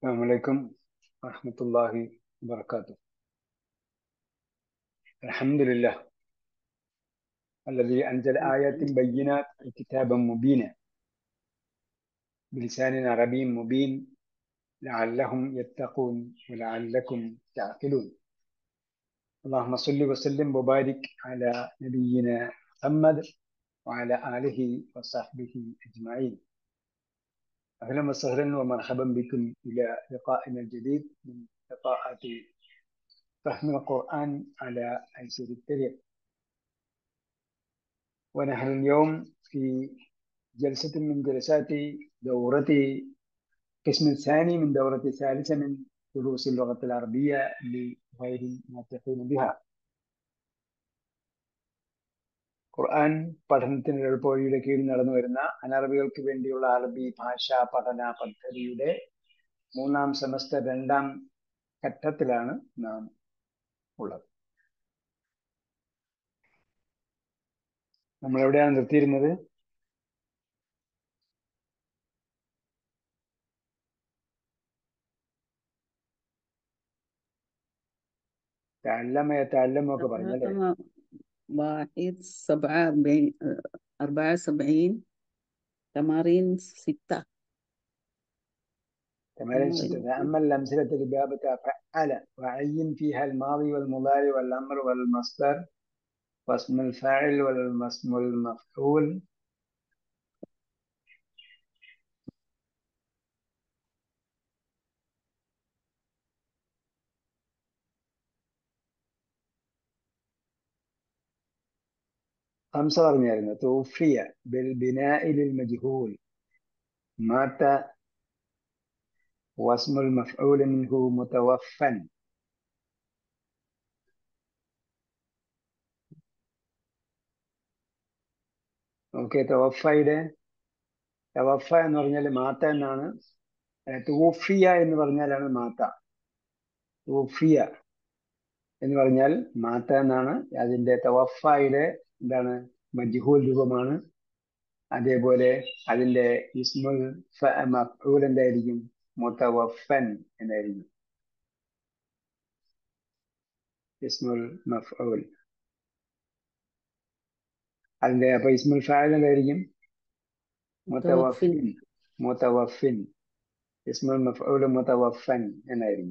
السلام عليكم ورحمة الله وبركاته الحمد لله الذي أنزل آيات بينات كتابا مبينا بلسان عربي مبين لعلهم يتقون ولعلكم تعقلون اللهم صل وسلم وبارك على نبينا محمد وعلى آله وصحبه أجمعين أهلا وسهلا ومرحبا بكم إلى لقائنا الجديد من لقاءات فهم القرآن على أيسر الطريق ونحن اليوم في جلسة من جلسات دورة القسم الثاني من دورة الثالثة من دروس اللغة العربية لغير الناطقين بها ഖുർആൻ പഠനത്തിന് എളുപ്പവഴിയുടെ കീഴിൽ നടന്നു വരുന്ന അനറബികൾക്ക് വേണ്ടിയുള്ള അറബി ഭാഷാ പഠന പദ്ധതിയുടെ മൂന്നാം സെമസ്റ്റർ രണ്ടാം ഘട്ടത്തിലാണ് നാം ഉള്ളത് നമ്മൾ എവിടെയാണ് നിർത്തിയിരുന്നത് തല്ലമ തല്ലമൊക്കെ പറഞ്ഞല്ലേ رقم واحد سبعة أربعين أربعة سبعين تمارين ستة تمارين تمام. ستة أما الأمثلة لباب فعل وعين فيها الماضي والمضارع والأمر والمصدر واسم الفاعل والاسم المفعول خمسة പറഞ്ഞായിരുന്നു توفي بالبناء للمجهول مات واسم المفعول منه متوفى ഓക്കെ തവഫയുടെ തവഫ എന്ന് പറഞ്ഞാൽ മാത്ത എന്നാണ് ഏഹ് തൂഫിയ എന്ന് പറഞ്ഞാലാണ് മാത്ത തൂഫിയ എന്ന് പറഞ്ഞാൽ മാത്ത എന്നാണ് അതിന്റെ തവഫയുടെ എന്താണ് മജ്ഹൂൽ രൂപമാണ് അതേപോലെ അതിന്റെ ഇസ്മുൽ ഫ- മഫ്ഊൽ എന്തായിരിക്കും മുതവഫൻ എന്നായിരിക്കും ഇസ്മുൽ മഫ്ഊൽ അതിന്റെ അപ്പൊ ഇസ്മുൽ ഫായിൽ എന്തായിരിക്കും متوفٍ. മുതവഫിൻ മുതവഫിൻ ഇസ്മുൽ മഫ്ഊൽ മുതവഫൻ എന്നായിരിക്കും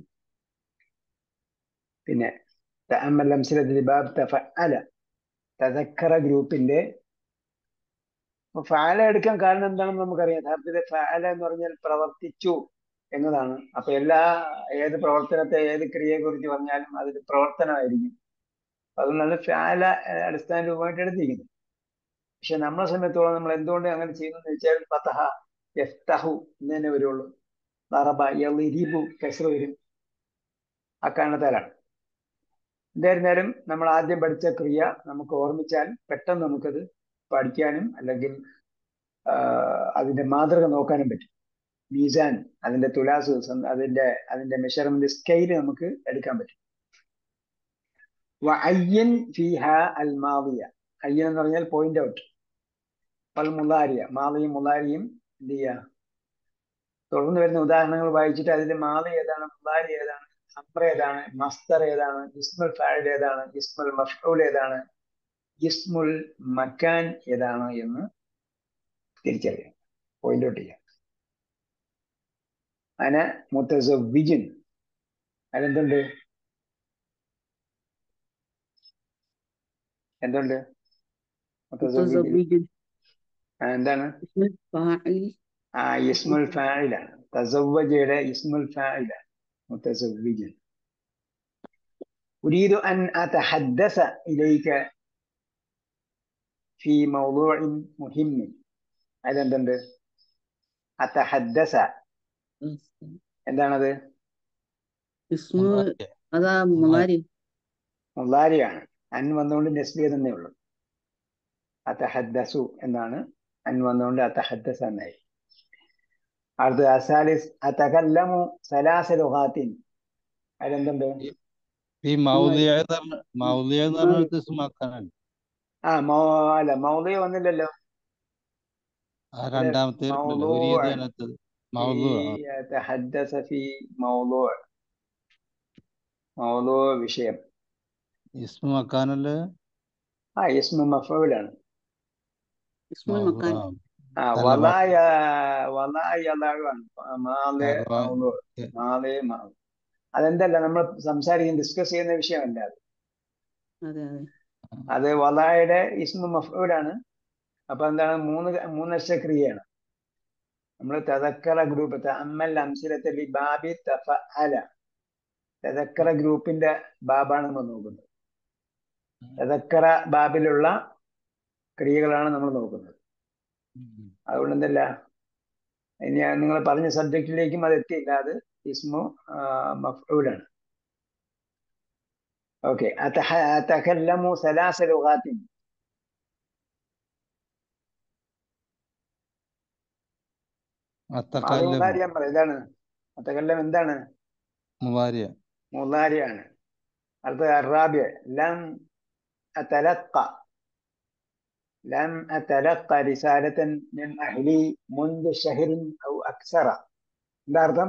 പിന്നെ തഅമ്മൽ അംസലത്തിൽ ബാബ് തഫഅല തദക്കറ ഗ്രൂപ്പിന്റെ അപ്പൊ ഫഅല എടുക്കാൻ കാരണം എന്താണെന്ന് നമുക്കറിയാം യഥാർത്ഥത്തിൽ ഫഅല എന്ന് പറഞ്ഞാൽ പ്രവർത്തിച്ചു എന്നതാണ് അപ്പൊ എല്ലാ ഏത് പ്രവർത്തനത്തെ ഏത് ക്രിയയെ കുറിച്ച് പറഞ്ഞാലും അതൊരു പ്രവർത്തനമായിരിക്കും അതുകൊണ്ടാണ് ഫഅല ഏഹ്, അടിസ്ഥാന രൂപമായിട്ട് എടുത്തിരിക്കുന്നത് പക്ഷെ നമ്മളെ സമയത്തോളം നമ്മൾ എന്തുകൊണ്ട് അങ്ങനെ ചെയ്യുന്നത് വെച്ചാൽ ഫതഹ യഫ്തഹു എന്ന് തന്നെ വരുള്ളൂ ദറബ യളിരിബു കസ്ര വരും അക്കാരണത്താലാണ് എന്തായിരുന്നാലും നമ്മൾ ആദ്യം പഠിച്ച ക്രിയ നമുക്ക് ഓർമ്മിച്ചാൽ പെട്ടെന്ന് നമുക്കത് പഠിക്കാനും അല്ലെങ്കിൽ ആ, അതിന്റെ മാതൃക നോക്കാനും പറ്റും മീസാൻ അതിന്റെ തുലാസ് സം- അതിന്റെ അതിന്റെ മെഷർമെന്റ് സ്കെയിൽ നമുക്ക് എടുക്കാൻ പറ്റും വഅയ്യൻ ഫീഹ അൽ മാവിയ അയ്യൻ എന്ന് പറഞ്ഞാൽ പോയിന്റ് ഔട്ട് വൽ മുലാരിയ മാവിയും മുലാരിയും എന്ത് ചെയ്യുക തുടർന്ന് വരുന്ന ഉദാഹരണങ്ങൾ വായിച്ചിട്ട് അതിന്റെ മാവി ഏതാണ് മുലാരി ഏതാണ് അമ്ര ഏതാണ് മസ്തർ ഏതാണ് ഇസ്മുൽ ഫായിൽ ഏതാണ് ഇസ്മുൽ മഫ്ഊൽ ഏതാണ് ഇസ്മുൽ മക്കാൻ ഏതാണ് എന്ന് തിരിച്ചറിയാം പോയിന്റ് ഔട്ട് ചെയ്യാം അതിന് മുത്തസവിജിൻ അതിലെന്തുണ്ട് എന്തുണ്ട് മുത്തസവിജിൻ متزوج ആ, എന്താണ് اسم الفاعل ആ ഇസ്മുൽ ഫായിലാണ് തസവ്വജയുടെ ഇസ്മുൽ ഫായിലാണ് മുത്തസവ്വിജൻ أريد أن أتحدث إليك في موضوع مهم هذا എന്തുണ്ട് أتحدث എന്താണത് اسم هذا مضارع മുള്ളാരിയാണ് അൻ വന്നുകൊണ്ട് നെസ്ബി എന്നേ ഉള്ളൂ അത്തഹദ്ദസു എന്നാണ് അൻ വന്നുകൊണ്ട് അത്തഹദ്ദസ് എന്നായി അടുത്ത അസാലിസ് അത്തകല്ലമു സലാസ ലുഹാത്തിൻ അതിലെന്തുണ്ട് ഈ മൗലിയ മൗലിയ എന്ന് പറഞ്ഞ വ്യത്യസ്തമാക്കാനാണ് ആ മൗ അല്ല മൗലി വന്നില്ലല്ലോ ആ രണ്ടാമത്തെ മൗലൂ ഉണ്ടല്ലോ, ഒരു ഇത് അതിനകത്തത് മൗദു يتحدث في موضوع موضوع വിഷയം ഇസ്മു മക്കാനല്ലേ ആ ഇസ്മ മഫൂലാണ് ഇസ്മുൽ മൗദു മക്കാൻ ആ അല്ല, വലായ വലായ യളാണ് മാലെ അഥവാ മൗലു മാലെ മൗ അതെന്തല്ല നമ്മൾ സംസാരിക്കുന്ന ഡിസ്കസ് ചെയ്യുന്ന വിഷയമല്ല അത് അതെ അതെ അത് വലായുടെ ഇസ്മ മഫൂലാണ് അപ്പൊ എന്താണ് മൂന്ന് മൂന്നക്ഷ ക്രിയയാണ് നമ്മൾ തദക്കറ ഗ്രൂപ്പ് അമ്മൽ അംസലത്തിൽ ബാബി തഫ അല തദക്കറ ഗ്രൂപ്പിന്റെ ബാബാണ് നമ്മൾ നോക്കുന്നത് തദക്കറ ബാബിലുള്ള ക്രിയകളാണ് നമ്മൾ നോക്കുന്നത് അതുകൊണ്ട് എന്തല്ല ഇനി നിങ്ങൾ പറഞ്ഞ സബ്ജക്റ്റിലേക്കും അത് എത്തിയില്ല അത് ഇസ്മു മഫ്ഊലാണ് ഓക്കെ അത്തക്കല്ലമു സലാസ ലുഗാത്തിൻ അത്തക്കല്ലം മുതാരി ഞാൻ പറയാം ഇതാണ് അത്തക്കല്ലം എന്താണ് മുവാരിയ മുതാരിയാണ് അടുത്ത അറാബിയ ലം അതലക്ക ലം അതലക്ക റിസാലത്തൻ മിൻ അഹ്ലി മുൻദ് ഷഹറിൻ ഔ അക്സറ എന്താ അർത്ഥം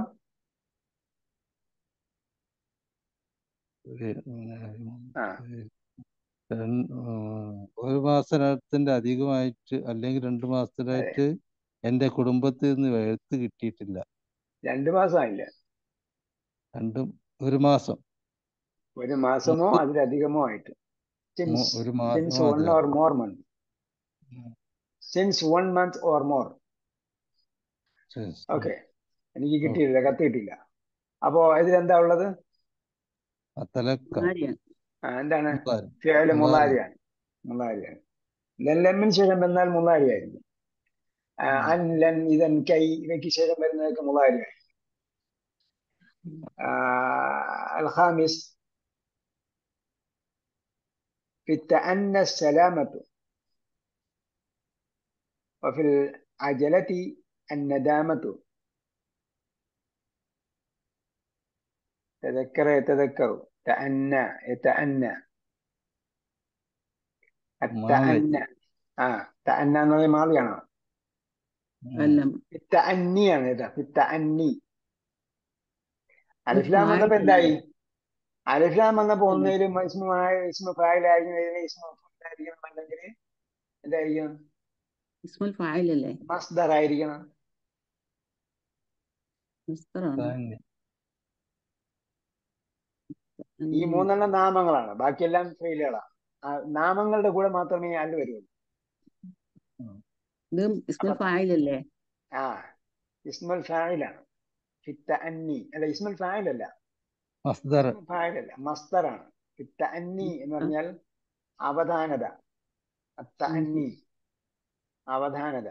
ഒരു, ആ രണ്ട്, ഉം, ഒരു മാസത്തിന്റെ അധികമായിട്ട് അല്ലെങ്കിൽ രണ്ടു മാസത്തിലായിട്ട് എന്റെ കുടുംബത്തിൽ നിന്ന് എഴുത്ത് കിട്ടിയിട്ടില്ല രണ്ടു മാസമായില്ല രണ്ടും ഒരു മാസം ഒരു മാസമോ അതിലധികമോ ആയിട്ട് മു- സിൻസ് ഒരു സിൻസ് മാസം വൺ അതില ഓർ മോർ മന്ത് ഉം. Since one month or more ശരി, ഓക്കെ എനിക്ക് കിട്ടിയില്ല കത്ത് കിട്ടിയില്ല അപ്പോ ഇതിലെന്താ ഉള്ളത് അത്തലക്ക മുതാരിയാണ് ആ, എന്താണ് മുവാരി. ഫിയല് മുളാരി. മുളാരിയാണ് മുളാരിയാണ് ലൻ ലമ്മിന് ശേഷം വന്നാൽ മുളാരിയായിരിക്കും ആ, ഉം. അൻ ലൻ ഇതൻ കൈ ഇവയ്ക്ക് ശേഷം വരുന്നതൊക്കെ മുളാരിയാണ് ആ, الخامس في التأنى السلامة وفي العجلة الندامة تذكر يتذكر تأنى يتأنى التأنى آه تأنى എന്നത് മാറിയാണോ ഉം. എല്ലാം തഅന്നിയാണ് ഇത് തഅന്നി അലിഫ്ലാം ഫാഇൽ വന്നപ്പോ അല്ലേ? എന്തായി അലിഫ്ലാം വന്നപ്പോ അല്ലേ? ഒന്നേലും ഇസ്മുമായ ഇസ്മു ഫായിലായിരിക്കും ഇതിന് ഇസ്മു ഫായിലായിരിക്കണം അല്ലെങ്കിൽ എന്തായിരിക്കും ഇസ്മുൽ ഫായിലല്ലേ മസ്ദർ ആയിരിക്കണം മിസ്തറാണ് താങ്ങി. ഈ മൂന്നെണ്ണം നാമങ്ങളാണ് ബാക്കിയെല്ലാം ഫെയിലുകളാണ് ആ നാമങ്ങളുടെ കൂടെ മാത്രമേ അല്ല വരുള്ളൂ ഇത് ഇസ്മുൽ അപ്പൊ- ഫായിലല്ലേ ആ ഇസ്മുൽ ഫായിലാണ് ഫിത്ത അന്നി അല്ല ഇസ്മുൽ ഫായിലല്ല മസ്ദർ ഫായിലല്ല മസ്തറാണ് ഫിത്ത അന്നി എന്ന് പറഞ്ഞാൽ അവധാനത അത്ത അന്നി അവധാനത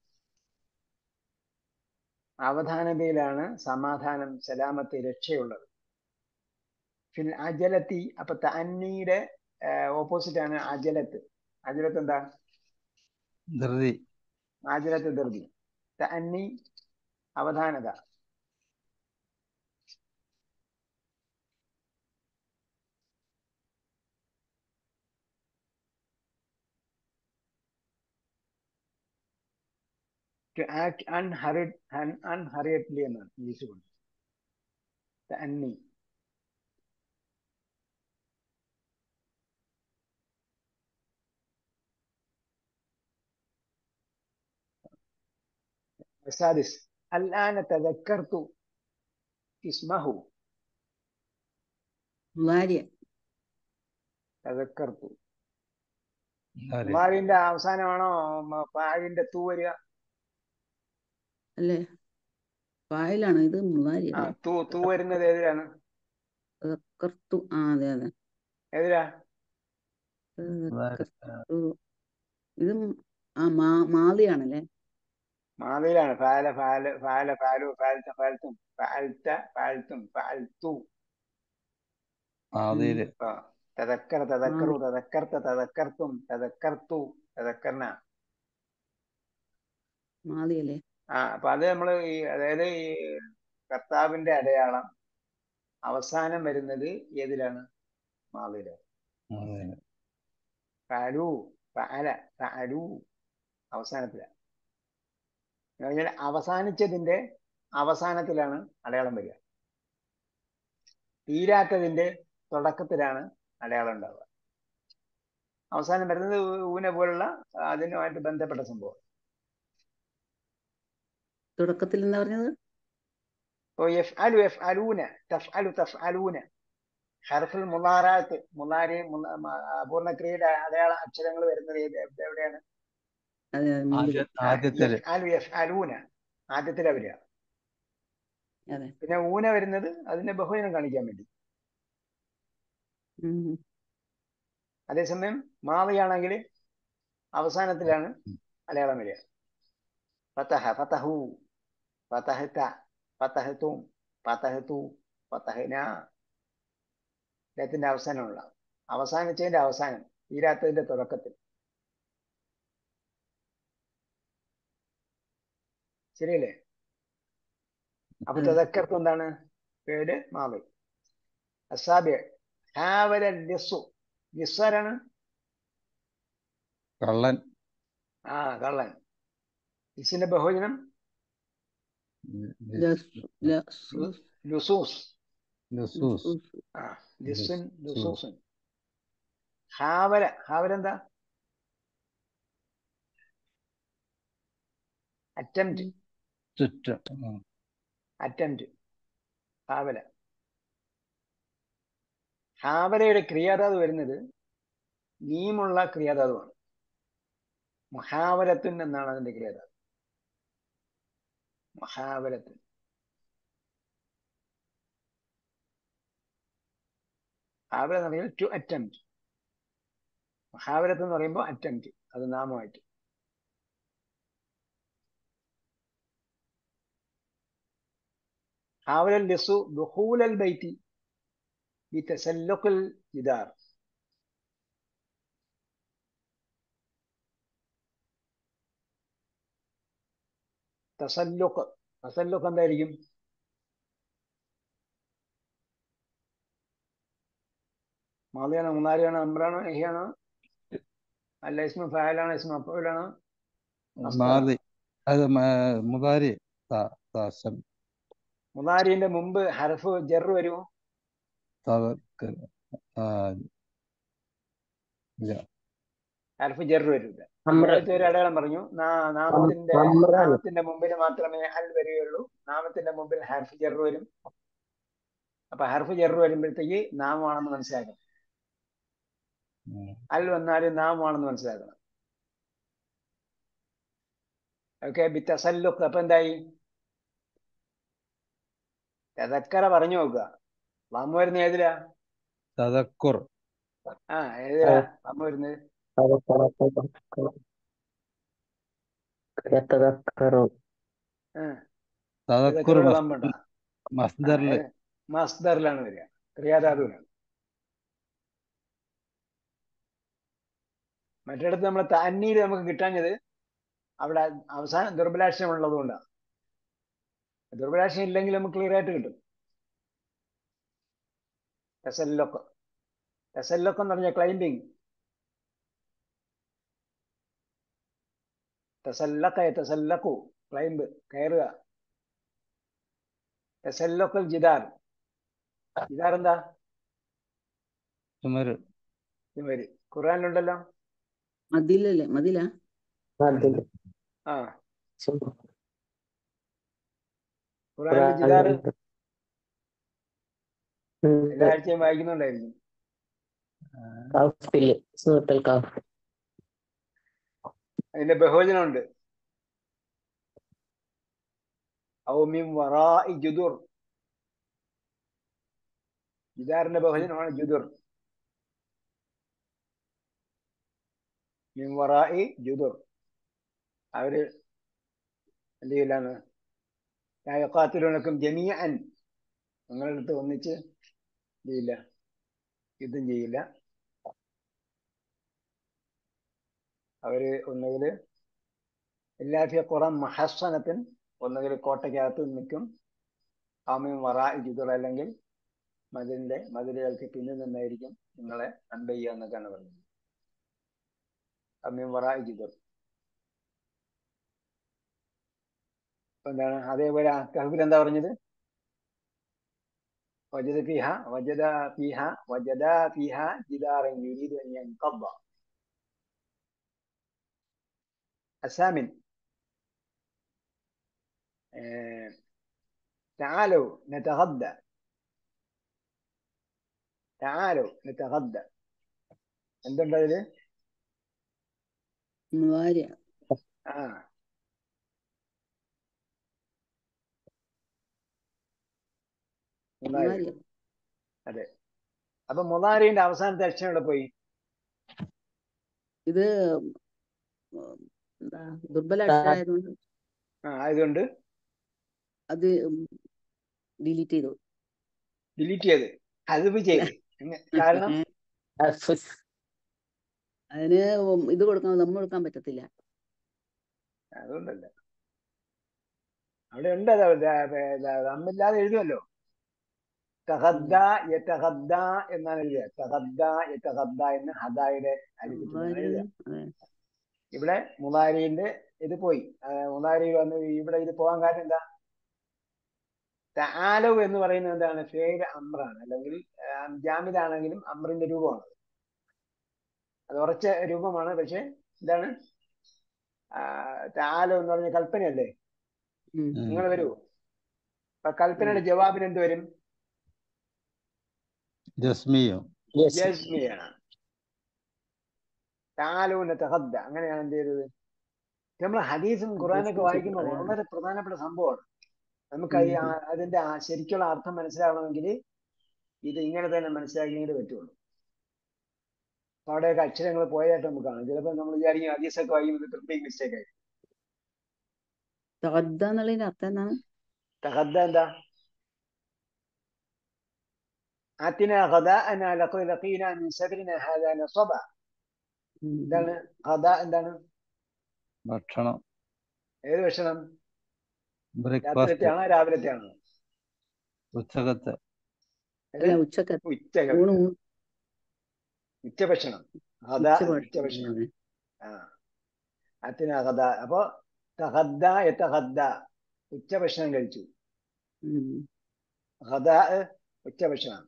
അവധാനതയിലാണ് സമാധാനം സലാമത്ത് രക്ഷയുള്ളത് ഫിൽ അജലത്തി അപ്പൊ തന്നിയുടെ ഓപ്പോസിറ്റ് ആണ് അജലത്ത് അജലത്ത് എന്താ ധൃതി ആജലത്ത് ധൃതി തന്നി അവധാനത to act unhurried un, unhurriedly എന്നാണ് ഇംഗ്ലീഷ് കൊണ്ട് തന്നി السادس الآن تذكرت اسمه മുതാരിയ تذكرت മുവാരി. മാറിന്റെ അവസാനമാണോ പാഴിന്റെ തൂ വരിക അല്ലേ ഫായിലാണ് ഇത് മുതാരി ആ അല്ലേ തൂ തൂ വരുന്നത് ഏതിലാണ് തദക്കർത്തു ആ അതെ അതെ ഏതിലാ മുവാരി. തദക്കർത്തു. ഇത് ആ മാ മാലിയാണല്ലേ മാതിയിലാണ് ഫാല ഫാല ഫാല ഫാലു ഫാൽത്ത ഫാൽത്തും ഫാൽത്ത ഫാൽത്തും ഫാൽത്തു ആദിയില് ആ തദക്കർ തദക്കറു തദക്കർത്ത തദക്കർത്തും തദക്കർത്തു തദക്കർന മാലിയല്ലേ ആ അപ്പൊ അത് നമ്മൾ ഈ അതായത് ഈ കർത്താവിന്റെ അടയാളം അവസാനം വരുന്നത് ഏതിലാണ് മാതിയില് മുവാരി. ഫാലു ഫഅല ഫഅലു അവസാനത്തിലാണ് എന്ന് പറഞ്ഞാൽ അവസാനിച്ചതിന്റെ അവസാനത്തിലാണ് അടയാളം വരിക തീരാത്തതിന്റെ തുടക്കത്തിലാണ് അടയാളം ഉണ്ടാവുക അവസാനം വരുന്നത് ഊന പോലുള്ള അതിനുമായിട്ട് ബന്ധപ്പെട്ട സംഭവം തുടക്കത്തിൽ എന്താ പറഞ്ഞത് ഇപ്പോൾ എഫ് അലു എഫ് അലൂന തഫ് അലു തഫ് അലൂന ഹർഫുൽ മുലാറാത്ത് മുലാരി പൂർണ്ണക്രിയയുടെ അടയാള അക്ഷരങ്ങൾ വരുന്നത് ഏത് എവിടെ- എവിടെയാണ് അതെ അതെ മുമ്പിൽ ആദ്യ ആദ്യത്തില് എഫ് അലു എഫ് അലൂന ആദ്യത്തിലാ വരിക അതെ പിന്നെ ഊന വരുന്നത് അതിന്റെ ബഹുജനം കാണിക്കാൻ വേണ്ടി ഉം. അതേസമയം മാവിയാണെങ്കിൽ അവസാനത്തിലാണ് അടയാളം വരിക ഫതഹ ഫതഹു ഫതഹത ഫതഹതും ഫതഹതു ഫതഹന അദ്ദേഹത്തിന്റെ അവസാനമുള്ള അവസാനിച്ചതിന്റെ അവസാനം തീരാത്തതിന്റെ തുടക്കത്തിൽ ശരിയല്ലേ അപ്പൊ അതെ. തദക്കർക്ക് എന്താണ് പേര് മാവി അസാബിയ ഹാവല ലിസു ലിസ് ആരാണ് കള്ളൻ ആ കള്ളൻ ലിസിന്റെ ബഹുവചനം ലസു- ലസു- ലുസൂസ് ലസൂസ് ലസു- ആ ലിസുൻ ലുസൂസ്. ലുസൂസുൻ ഹാവല ഹാവല എന്താ അറ്റംപ്റ്റ് ചുറ്റം ആ. അറ്റംപ്റ്റ് ഹാവല ഹാവലയുടെ ക്രിയാധാതു വരുന്നത് നീമുള്ള ക്രിയാധാതുവാണ് മഹാവലത്തുൻ എന്നാണ് അതിന്റെ ക്രിയാധാതു മഹാവലത്തുൻ ഹാവല എന്ന് പറയുന്നത് ടു അറ്റംപ്റ്റ് മഹാവലത്ത് എന്ന് പറയുമ്പോൾ അറ്റംപ്റ്റ് അത് നാമമായിട്ട് حاول اللص دخول البيت بتسلق الجدار തസല്ലുക്ക് തസല്ലുക്ക് എന്തായിരിക്കും മാതിയാണോ മുന്നാരിയാണോ അമ്രാണോ എഹിയാണോ അല്ല ഇസ്മ ഫായലാണോ ഇസ്മ അപ്പോഴാണോ മാതി അത് മ- മുതാരി ത- തസം മുതാരിന്റെ മുമ്പ് ഹർഫ് ജർ വരുമോ തവക്കൽ ആ ഇല്ല ഹർഫ് ജർ വരില്ല അമ്ര നേരത്തെ ഒരു അടയാളം പറഞ്ഞു നാ- നാമത്തിന്റെ അമ്രാൻ. നാമത്തിന്റെ മുമ്പിൽ മാത്രമേ അൽ വരികയുള്ളൂ നാമത്തിന്റെ മുമ്പിൽ ഹർഫ് ജർ വരും അപ്പൊ ഹർഫ് ജർ വരുമ്പോഴത്തേക്ക് നാമമാണെന്ന് മനസ്സിലാക്കണം ഉം. അൽ വന്നാലും നാമമാണെന്ന് മനസ്സിലാക്കണം ഓക്കെ ബിത്തസല്ലുക്ക് അപ്പൊ എന്തായി തദക്കറ പറഞ്ഞു നോക്കുക വമ്മ വരുന്ന ഏതിലാ തദക്കുർ ആ ഏതിലാ വമ്മ വരുന്നത് يتذكر ആ തദക്കുർ തദക്കറുള്ള വമ്മുണ്ടോ മസ്ദറില് മസ്ദറിലാണ് വരിക ക്രിയാധാതുവിലാണ് മറ്റിടത്ത് നമ്മൾ തന്നീര് നമുക്ക് കിട്ടാഞ്ഞത് അവിടെ അവസാനം ദുർബലാക്ഷരം ഉള്ളത് കൊണ്ടാണ് ദുർബലാക്ഷരം ഇല്ലെങ്കിൽ നമുക്ക് ക്ലിയർ ആയിട്ട് കിട്ടും ടെസല്ലൊക്കെ ടെസല്ലൊക്കെ എന്ന് പറഞ്ഞാൽ ക്ലൈംബിങ് ടെസല്ലക്ക ടെസല്ലക്കു ക്ലൈംബ് കയറുക ടെസല്ലൊക്കൽ ജിദാർ ജിദാർ എന്താ ചുമര് ഇവര് ഖുർആനിലുണ്ടല്ലോ മതിലല്ലേ മതിലാ അതിൽ ആ ഖുർആനിൽ ജിദാർ എല്ലാ ആഴ്ചയും വായിക്കുന്നുണ്ടായിരിക്കും കാഫില് സൂറത്തുൽ കാഫ് അതിന്റെ ബഹുവചനമുണ്ട് ഔമിം വറാഇ ജുദുർ ജിദാറിന്റെ ബഹുവചനമാണ് ജുദുർ മിൻ വറാഇ ജുദുർ അവര് എന്ത് ചെയ്യില്ലാണ് യായക്കാത്തിലുണക്കും ജമീഅൻ നിങ്ങളുടെ അടുത്ത് ഒന്നിച്ച് ചെയ്യില്ല യുദ്ധം ചെയ്യില്ല അവര് ഒന്നുകില് എല്ലാഫിയ കുറം മഹസ്സനത്തിന് ഒന്നുകിൽ കോട്ടയ്ക്കകത്ത് നിൽക്കും ആമയും വറ ഇജുദുർ അല്ലെങ്കിൽ മതിലിന്റെ മതിലുകൾക്ക് പിന്നിൽ നിന്നായിരിക്കും നിങ്ങളെ അൻപ ചെയ്യുക എന്നൊക്കെയാണ് പറഞ്ഞത് അമ്മയും വറ ഇജുദുർ അപ്പൊ എന്താണ് അതേപോലെ കഹഫിൽ എന്താ പറഞ്ഞത് وجد فيها وجد فيها وجد فيها جدارا يريد ان ينقض الثامن آه، تعالوا نتغدى تعالوا نتغدى എന്തുണ്ട് അതില് മുവാരിയ ആ മുതാരി മുവാരിയ അതെ അപ്പൊ മുതാരിന്റെ അവസാനത്തെ അക്ഷരം ഇവിടെ പോയി ഇത് എന്താ ദുർബല അക്ഷരമായതുകൊണ്ട് ആ ആയതുകൊണ്ട് അത് ഡിലീറ്റ് ചെയ്തു ഡിലീറ്റ് ചെയ്ത് ഹദഫ് ചെയ്ത് എങ്ങ- കാരണം ഏ, അതിന് ഇത് കൊടുക്കാൻ ദമ്മ് കൊടുക്കാൻ പറ്റത്തില്ല അതുകൊണ്ടല്ല അവിടെ ഉണ്ട് അത് നമ്മില്ലാതെ എഴുതുമല്ലോ തഹദ്ദ യതഹദ്ദ എന്നാണ് എഴുതുക തഹദ്ദ യതഹദ്ദ എന്ന് ഹദായുടെ അടിപ്പിച്ചിട്ടാണ് മുവാരി എഴുതുക അതെ ഇവിടെ മുതാരിന്റെ ഇത് പോയി മുതാരി വന്ന് ഇവിടെ ഇത് പോകാൻ കാരണം എന്താ താലവ് എന്ന് പറയുന്നത് എന്താണ് ഫേര് അമ്രാണ് അല്ലെങ്കിൽ ആ, ജാമിദാണെങ്കിലും അമ്രിന്റെ രൂപമാണ് അത് ഉറച്ച രൂപമാണ് പക്ഷെ എന്താണ് താലോ എന്ന് പറഞ്ഞ കൽപ്പനയല്ലേ ഉം. നിങ്ങൾ വരൂ അപ്പൊ കൽപ്പനയുടെ ജവാബിന് എന്ത് വരും ജസ്മിയോ ജസ്മിയാണ് താലൂന തഹദ്ദ അങ്ങനെയാണ് എന്ത് ചെയ്തത് നമ്മൾ ഹദീസും ഖുറാനൊക്കെ ജസ്മി വായിക്കുമ്പോൾ ചെയ്തു. വളരെ പ്രധാനപ്പെട്ട സംഭവമാണ് നമുക്ക് ഈ ഉം. ആ- അതിന്റെ ആ ശരിക്കുള്ള അർത്ഥം മനസ്സിലാവണമെങ്കിൽ ഇത് ഇങ്ങനെ തന്നെ മനസ്സിലാക്കിയെങ്കിലേ പറ്റുള്ളൂ അപ്പൊ അവിടെയൊക്കെ അക്ഷരങ്ങൾ പോയതായിട്ട് നമുക്ക് കാണാം ചിലപ്പോൾ നമ്മൾ വിചാരിക്കും ഹദീസൊക്കെ വായിക്കുമ്പോൾ പ്രിന്റിംഗ് മിസ്റ്റേക്ക് ആയി തഗദ്ദ എന്നുള്ളതിന്റെ അർത്ഥം എന്താണ് തഹദ്ദ എന്താ ആത്തിന ഖദാഅന ലഖദ് ലഖീന മിൻ സഫരിന ഹാദാ നസബ ഉം. എന്താണ് ഖദ എന്താണ് ഭക്ഷണം ഏത് ഭക്ഷണം ബ്രേക്ക്ഫാസ്റ്റ് രാത്രിത്തെയാണോ രാവിലത്തെയാണോ ഉച്ചകത്തെ അല്ല ഉച്ചക്ക് ഉച്ച ഊണ് ഊണ് ഉച്ചഭക്ഷണം ഖദ ഉച്ച ഉച്ചഭക്ഷണം അതെ. ആ അത്തിന ഖദ അപ്പൊ തഹദ്ദ യതഹദ്ദ ഉച്ചഭക്ഷണം കഴിച്ചു ഉം. ഖദ ഉച്ചഭക്ഷണം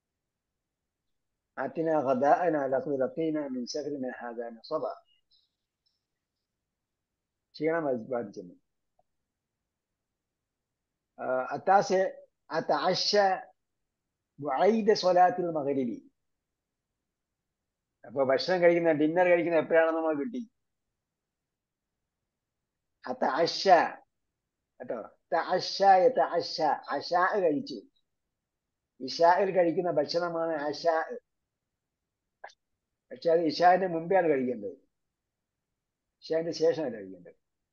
ആത്തിന ഖദാഅന ലഖദ് ലഖീന മിൻ സഫരിന ഹാദാ നസബ ക്ഷീണം ബാധിച്ചെന്ന് التاسع أتعشى بعيد صلاة المغرب അപ്പൊ ഭക്ഷണം കഴിക്കുന്ന ഡിന്നർ കഴിക്കുന്ന എപ്പോഴാണെന്ന് നമ്മൾ കിട്ടി അത്തഅശ കേട്ടോ തഅശ യതഅശ അശാ കഴിച്ചു ഇഷായിൽ കഴിക്കുന്ന ഭക്ഷണമാണ് അശ പക്ഷെ അത് ഇഷാന്റെ മുമ്പെയാണ് കഴിക്കേണ്ടത് ഇഷാന്റെ ശേഷമല്ല കഴിക്കേണ്ടത്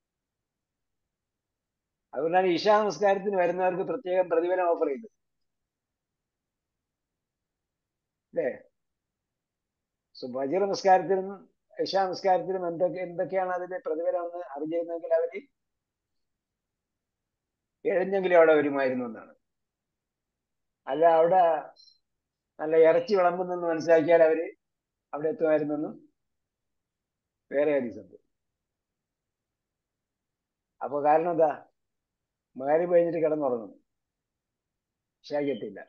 അതുകൊണ്ടാണ് ഇഷാ നമസ്കാരത്തിന് വരുന്നവർക്ക് പ്രത്യേകം പ്രതിഫലം ഓഫർ ചെയ്തത് അല്ലേ സുബജീർ നമസ്കാരത്തിനും ഇഷാ നമസ്കാരത്തിനും എന്തൊക്കെ എന്തൊക്കെയാണ് അതിന്റെ പ്രതിഫലം എന്ന് അറിഞ്ഞിരുന്നെങ്കിൽ അവര് എഴുന്നെങ്കിലും അവിടെ വരുമായിരുന്നു എന്നാണ് അല്ല അവിടെ നല്ല ഇറച്ചി വിളമ്പുന്നെന്ന് മനസ്സിലാക്കിയാൽ അവര് അവിടെ എത്തുമായിരുന്നെന്നും വേറെ ഹദീസുണ്ട് അപ്പൊ കാരണം എന്താ മാരി കഴിഞ്ഞിട്ട് കിടന്നുറങ്ങും ഷാഗെത്തില്ല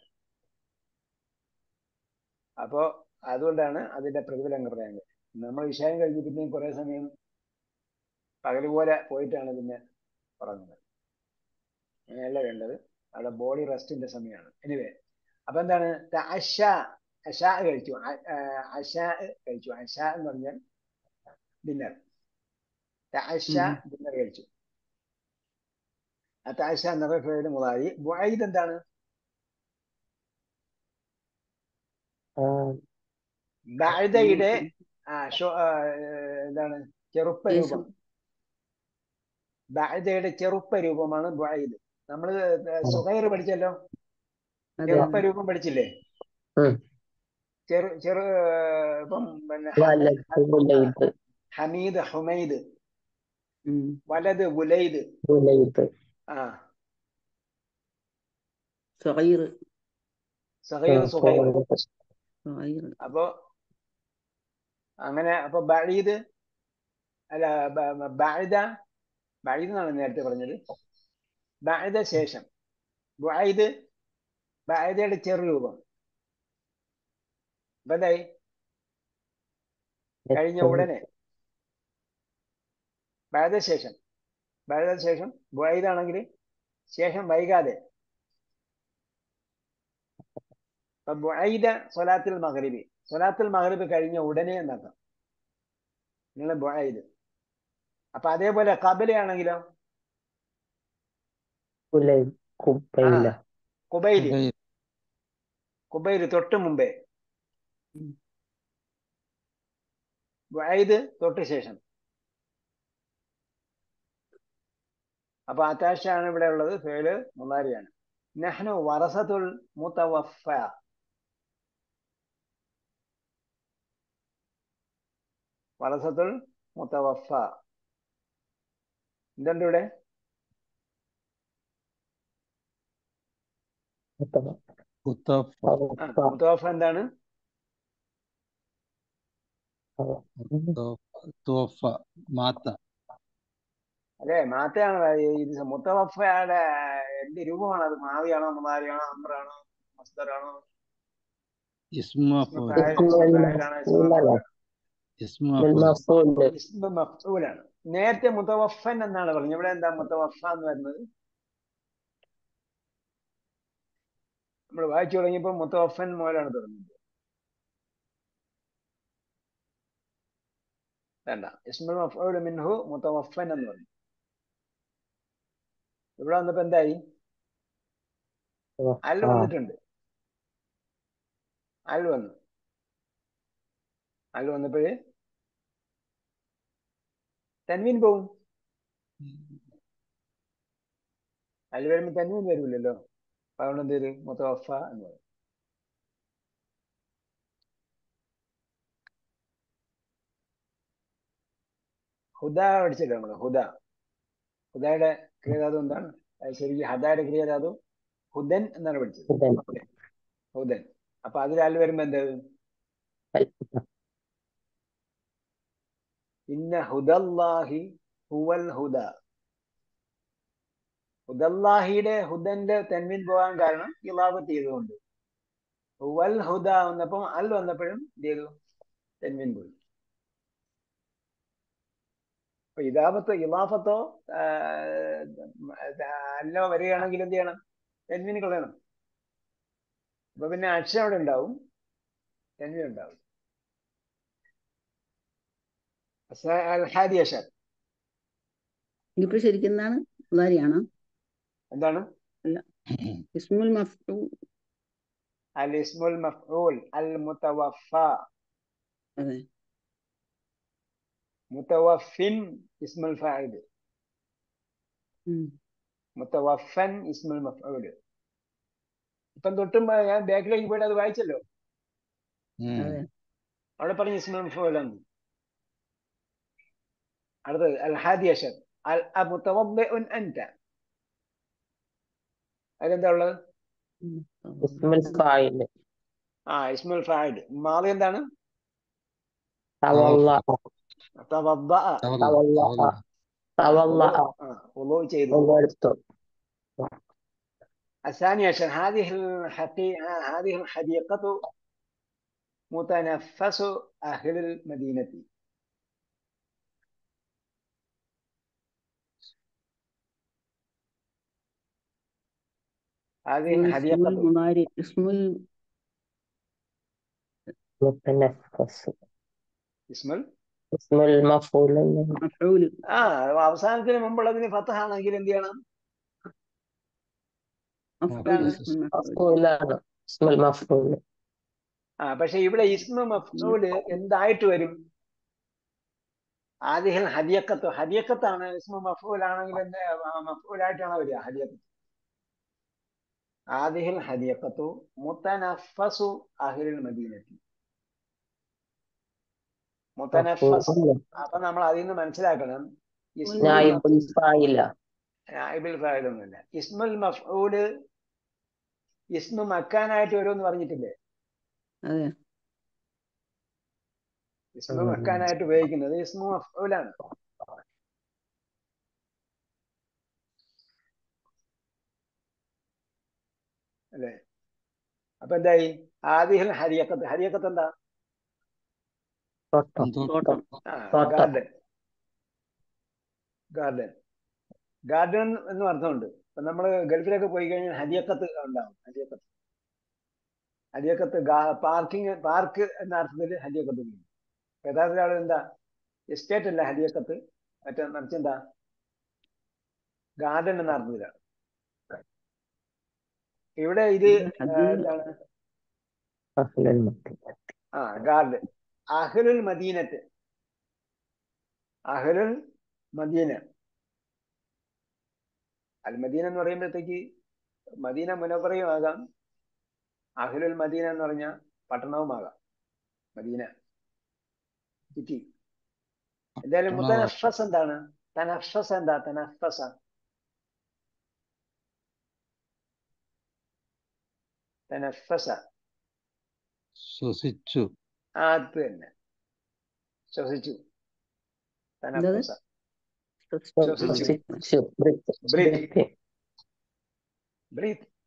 അപ്പോ അതുകൊണ്ടാണ് അതിന്റെ പ്രതിഫലം പറയാൻ കഴിയും നമ്മൾ വിഷയം കഴിഞ്ഞ് പിന്നെയും കുറെ സമയം പകല് പോലെ പോയിട്ടാണ് പിന്നെ ഉറങ്ങുന്നത് അങ്ങനെയല്ല വേണ്ടത് അവിടെ ബോഡി റെസ്റ്റിന്റെ സമയമാണ് എനിവേ അപ്പൊ എന്താണ് അഷ അഷ കഴിച്ചു അഷ കഴിച്ചു അഷ എന്ന് പറഞ്ഞാൽ ഡിന്നർ അഷ ഡിന്നർ കഴിച്ചു അത്താശ എന്നൊക്കെ പേര് മുതാരി ബുഐദ് എന്താണ് ബഅദയുടെ ആ ഷോ ആ, എന്താണ് ചെറുപ്പ രൂപം ബഅദയുടെ ചെറുപ്പ രൂപമാണ് ബുഐദ് നമ്മള് സുഹൈർ പഠിച്ചല്ലോ അതെ ചെറുപ്പ രൂപം പഠിച്ചില്ലേ ഉം. ചെറു ചെറു ഇപ്പം പിന്നെ വലത് ബുലൈത് ഹമീദ് ഹുമൈദ് ഉം. വലത് ബുലൈദ് ബുലൈത് ആ സഗീർ സഹൈർ സുഹൈർ സഗീർ അപ്പോ അങ്ങനെ അപ്പൊ ബഴീദ് അല്ല ബ- ബ- ബഅദ ബഅീദ് എന്നാണ് നേരത്തെ പറഞ്ഞത് ബഅദ ശേഷം ബുഐദ് ബഅദയുടെ ചെറുരൂപം അപ്പൊ എന്തായി കഴിഞ്ഞ ഉടനെ ബഅദ ശേഷം ബഅദ ശേഷം ബുഐദ് ആണെങ്കിൽ ശേഷം വൈകാതെ അപ്പൊ ബുഐദ സ്വലാത്തുൽ മഗ്രിബി സ്വലാത്തുൽ മഗ്രിബ് കഴിഞ്ഞ ഉടനെ എന്നർത്ഥം നിങ്ങൾ ബുഐദ് അപ്പൊ അതേപോലെ കബലയാണെങ്കിലോ കുലൈ കുബൈല കുബൈല് കുബൈല് തൊട്ട് മുമ്പേ ഉം. ബുഐദ് തൊട്ട് ശേഷം അപ്പൊ അത്താശാണ് ഇവിടെ ഉള്ളത് ഫേല് മുലാരിയാണ് നഹ്നു വറസത്തുൽ മുതവഫ വറസത്തുൽ മുതവഫ എന്തുണ്ട് ഇവിടെ കുത്തഫ ആ, മുതവഫ എന്താണ് തോഫ മാത്ത അതെ മാത്തയാണ് ഈ- ഇത് മുത്തവഫയുടെ എന്ത് രൂപമാണ് അത് മാവിയാണോ മുതാരിയാണോ അമ്രാണോ മസ്തറാണോ ഇസ്മ ഇസ്മ ഇസ്മ മഫ്ഊലാണ് നേരത്തെ മുത്തവഫൻ എന്നാണ് പറഞ്ഞത് ഇവിടെ എന്താ മുത്തവഫ എന്ന് വരുന്നത് നമ്മൾ വായിച്ചു തുടങ്ങിയപ്പോൾ മുത്തവഫൻ മുതലാണ് തുടങ്ങുന്നത് വേണ്ട ഇസ്മുൽ മഫ്ഊൽ മിൻഹു മുത്തവഫൻ എന്ന് പറഞ്ഞു ഇവിടെ വന്നപ്പോ എന്തായി അൽ വന്നിട്ടുണ്ട് അൽ വന്നു അൽ വന്നപ്പോഴേ തൻവീൻ പോവും അൽ വരുമ്പോ തൻവീൻ വരൂലല്ലോ അപ്പൊ അതുകൊണ്ട് എന്ത് ചെയ്തു മുത്തവഫ എന്ന് പറയും ഹുദ പഠിച്ചില്ല നമ്മള് ഹുദ ഹുദയുടെ ക്രിയധാതു എന്താണ് അത് ശരിക്കും ഹദയുടെ ക്രിയധാതു ഹുദൻ എന്നാണ് പഠിച്ചത് ഹുദൻ അപ്പൊ അതിൽ അൽ വരുമ്പോ എന്താ ഇന്ന ഹുദല്ലാഹി ഹുവൽ ഹുദ ഹുദല്ലാഹിയുടെ ഹുദന്റെ തെൻവിൻ പോകാൻ കാരണം ഇലാബത്ത് ചെയ്തുകൊണ്ട് ഹുവൽ ഹുദ വന്നപ്പം അൽ വന്നപ്പോഴും എന്ത് ചെയ്തു തെൻവിൻ പോയി അപ്പൊ ഇതാപത്തോ ഇലാഫത്തോ അല്ലോ വരികയാണെങ്കിൽ എന്ത് ചെയ്യണം തെൻവിൻ കളയണം അപ്പൊ പിന്നെ അക്ഷരം അവിടെ ഉണ്ടാവും തെൻവിൻ ഉണ്ടാവും ഹാദി അഷർ ഇപ്പൊ ശരിക്കും എന്താണ് മുതാരിയാണോ എന്താണ് ഇസ്മുൽ മഫ്ഊ അൽ ഇസ്മുൽ മഫ്ഊൽ അൽ മുതവഫ അതെ മുതവഫിൻ ഇസ്മുൽ ഫാഇൽ ഉം. മുതവഫൻ ഇസ്മുൽ മഫ്ഊൽ ഇപ്പം തൊട്ടും ഞാൻ ബാക്കിലേക്ക് പോയിട്ട് അത് വായിച്ചല്ലോ അതെ അവിടെ പറഞ്ഞ ഇസ്മുൽ മഫ്ഊലാണ് അടുത്തത് അൽ ഹാദി അഷർ അൽ മുതവദ്ദിഉൻ അൻത അതിലെന്താ ഉള്ളത് ഉം. ഇസ്മുൽ ഫായിൽ ആ ഇസ്മുൽ ഫാഇൽ മാളി എന്താണ് തവല്ല തവദ്ദഅ തവല്ല തവല്ല ആ വുളൂ ചെയ്തു എടുത്തു الثاني عشان هذه الحقيقة هذه الحديقة متنفس أهل المدينة هذه ഇസ്മുൽ الحديقة മുതാരി ഇസ്മുൽ മുത്തനഫസ് اسم ال- ഇസ്മുൽ മഫൂൽ മഫ്ഊൽ ആ അവസാനത്തിന് മുമ്പുള്ളതിന് ഫത്തഹ ആണെങ്കിൽ എന്ത് ചെയ്യണം മഫ്ഊൽ ഇസ്മുൽ മഫ്ഊൽ മഫൂലാണ് ഇസ്മുൽ മഫൂൽ ആ പക്ഷെ ഇവിടെ ഇസ്മ മഫ്നൂല് എന്തായിട്ട് വരും ആദിഹൽ ഹദിയക്കത്ത് ഹദിയക്കത്താണ് ഇസ്മ മഫൂൽ ആണെങ്കിൽ എന്ത് മഫൂലായിട്ടാണ് വരിക ഹദിയക്കത്ത് ആദിഹിൽ ഹദിയക്കത്തു മുത്തനഫസു അഹിൽ മദീനത്തി മുത്തനഫസ് അപ്പൊ നമ്മൾ അതിൽ നിന്ന് മനസ്സിലാക്കണം ഇസ്മുൽ നായിബുൽ ഫായില നായിബിൽ ഫായിലൊന്നുമില്ല ഇസ്മുൽ മഫ്ഊല് ഇസ്മു മക്കാനായിട്ട് വരുമെന്ന് പറഞ്ഞിട്ടില്ലേ അതെ ഇസ്മു മക്കാനായിട്ട് ഉപയോഗിക്കുന്നത് ഇസ്മു മഫ്ഊലാണ് അല്ലേ അപ്പൊ എന്തായി ആദിഹൽ ഹരിയക്കത്ത് ഹരിയക്കത്ത് എന്താ തോട്ടം തോട്ടം ആ തോട്ടം. ഗാർഡൻ ഗാർഡൻ ഗാർഡൻ എന്ന് അർത്ഥമുണ്ട് ഇപ്പൊ നമ്മള് ഗൾഫിലൊക്കെ പോയി കഴിഞ്ഞാൽ ഹരിയക്കത്ത് ഉണ്ടാവും ഹരിയക്കത്ത് ഹരിയക്കത്ത് പാർക്കിംഗ് പാർക്ക് എന്ന അർത്ഥത്തിൽ ഹരിയക്കത്ത് ഉപയോഗിക്കും യഥാർത്ഥ ആള് എന്താ എസ്റ്റേറ്റ് അല്ല ഹരിയക്കത്ത് മറ്റേ മറിച്ചെന്താ ഗാർഡൻ എന്ന അർത്ഥത്തിലാണ് ഇവിടെ ഇത് ആ, അത് എന്താണ് അഹ്ലൽ മദീന ആ ഗാർഡൻ അഹ്ലുൽ മദീനത്ത് അഹ്ലുൽ മദീന അൽ മദീന എന്ന് പറയുമ്പോഴത്തേക്ക് മദീന മുനവറയും ആകാം അഹ്ലുൽ മദീന എന്ന് പറഞ്ഞ പട്ടണവുമാകാം മദീന സിറ്റി എന്തായാലും പട്ടണവും മുത്തനഫസ് എന്താണ് തനഫസ് എന്താ തനഫസ തനഫസ ശ്വസിച്ചു അത് തന്നെ ശ്വസിച്ചു തനഫസ ശ്വസിച്ചു. ശ്വസിച്ചു ബ്രീത്ത് Breathe. ബ്രീത്ത് ബ്രീത്ത്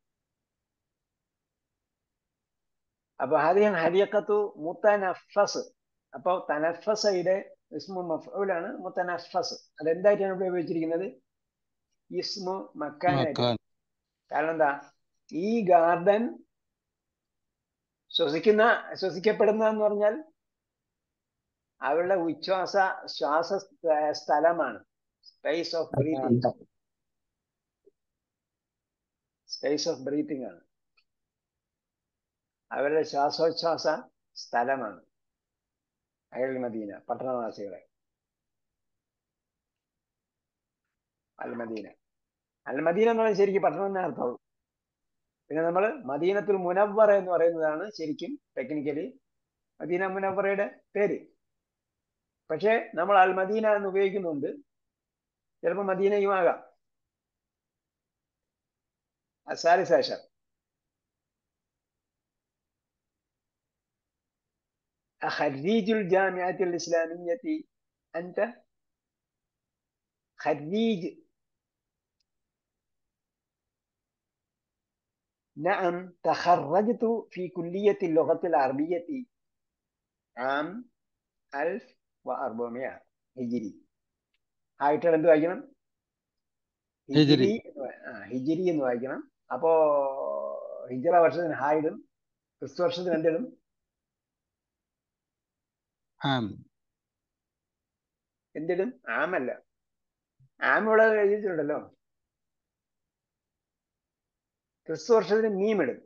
അപ്പൊ ഹരിയൻ ഹരിയക്കത്തു മുത്തനഫസ് അപ്പൊ തനഫസയുടെ ഇസ്മു മഫൂലാണ് മുത്തനഫസ് അതെന്തായിട്ടാണ് ഇവിടെ ഉപയോഗിച്ചിരിക്കുന്നത് ഇസ്മു മക്കാനായിട്ട് മക്കാൻ കാരണം എന്താ ഈ ഗാർഡൻ ശ്വസിക്കുന്ന ശ്വസിക്കപ്പെടുന്ന എന്ന് പറഞ്ഞാൽ അവരുടെ ഉച്ഛ്വാസ ശ്വാസ സ്ഥ- സ്ഥലമാണ് space of breathing space of breathing ആണ് അവരുടെ ശ്വാസോച്ഛ്വാസ സ്ഥലമാണ് അയൽ മദീന പട്ടണവാസികളെ അൽ മദീന അൽ മദീന എന്ന് പറഞ്ഞാൽ ശരിക്കും പട്ടണം എന്നേ അർത്ഥമുള്ളൂ പിന്നെ നമ്മൾ മദീനത്തുൽ മുനവ്വറ എന്ന് പറയുന്നതാണ് ശരിക്കും ടെക്നിക്കലി മദീന മുനവ്വറയുടെ പേര് പക്ഷേ നമ്മൾ അൽ മദീന എന്ന് ഉപയോഗിക്കുന്നുണ്ട് ചിലപ്പോൾ മദീനയും ആകാം الثالث عشر خريج الجامعة الإسلامية أنت خريج نعم تخرجت في كلية اللغة العربية عام 1400 هجري ആയിട്ട് എന്ത് വായിക്കണം ഹിജ്രി. എന്ന് വാ- ആ, ഹിജിരി എന്ന് വായിക്കണം അപ്പോ ഹിജറ വർഷത്തിന് ഹായിടും ക്രിസ്തു വർഷത്തിന് എന്തിടും ആം എന്തിടും ആമല്ല ആം ഇവിടെ എഴുതിയിട്ടുണ്ടല്ലോ ക്രിസ്തു വർഷത്തിന് മീമിടും